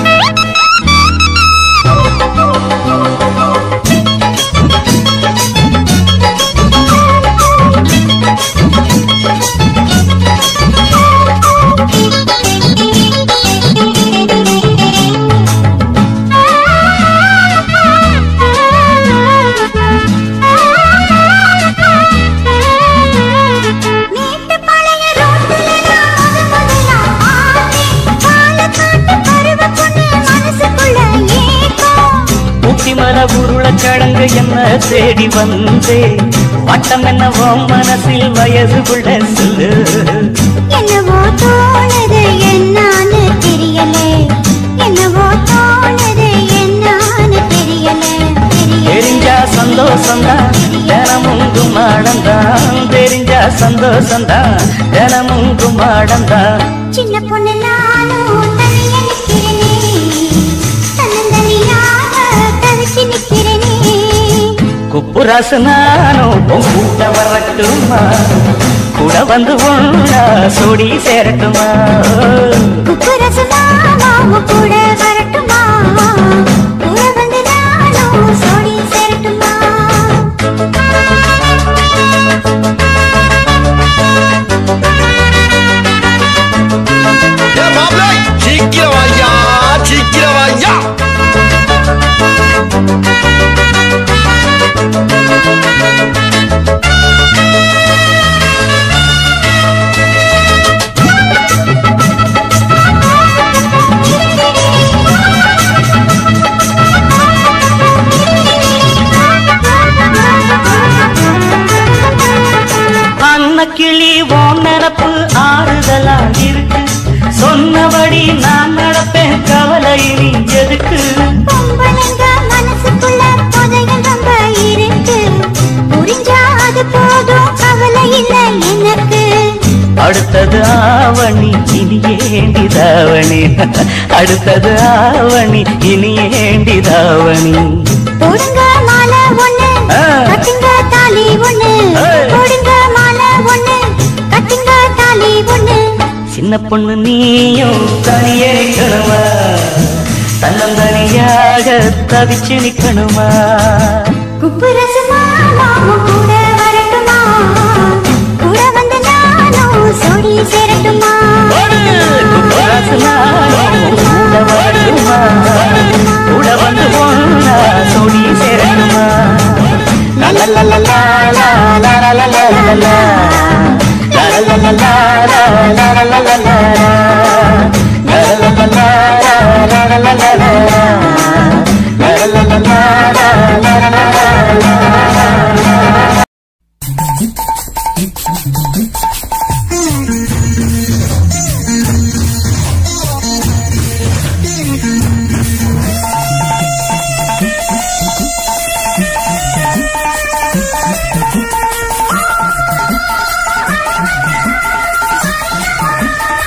ஊட்டிமல உருளக்கிழங்கு என்ன தேடி வந்தே வட்டம் என்னவோ மனசில் வயதுக்குள்ள சொல்லு என்னவோ தோணுது என்னான்னு தெரியலே என்னவோ தோணுது என்னான்னு தெரியலே தெரிஞ்சா சந்தோஷம்தான் தினமும் குமாடந்தான் தெரிஞ்சா சந்தோஷம்தான் தினமும் குமாடந்தான் சின்ன பொண்ணு நானும் தனியா நிக்கிறேனே தன்னந்தனியாக தவிச்சு நிக்கிறேனே குப்புராசு நானும் உன் கூட்ட வரட்டுமா கூட வந்து ஒண்ணா சோடி சேரட்டுமா குப்புரசு மாமாவும் கூட வரட்டுமா கூட வந்து நானும் சோடி சேரட்டுமா ஏ மாப்பிள்ளை சீக்கிரம் வாய்யா சீக்கிரம் வாய்யா அன்ன கிளி ஓன் நிரப்பு ஆறுதலா இருக்கு சொன்னபடி நான் நடப்பேன் கவலை இனி எதுக்கு பொம்பளைங்க மனசுக்குள்ள புதையல் ரொம்ப இருக்கு புரிஞ்சா அது போதும் கவலை இல்லை எனக்கு அடுத்தது ஆவணி இனி ஏண்டி தாவணி அடுத்தது ஆவணி இனி ஏண்டி தாவணி போடுங்க மாலை ஒண்ணு ஆ. கட்டுங்க தாலி ஒண்ணு ஏய். போடுங்க மாலை ஒண்ணு கட்டுங்க தாலி ஒண்ணு சின்ன பொண்ணு நீயும் தனியே நிக்கணுமா தன்னந்தனியாக தவிச்சு நிக்கணுமா குப்புரசு மாமாவும் கூட வரட்டுமா கூட வந்து நானும் சோடி சேரட்டுமா குப்பராசனாலும் கூட வரட்டுமா கூட வந்து ஒண்ணா சோடி சேரணுமா லா லா லா லா லா லா லா லா லா லா லா லா. லா லா லா லா லா லா லா லா லா லா லா லா. லா லா லா லா லா லா லா லா லா லா லா. லா லா லா லா லா லா லா லா லா லா. ஆ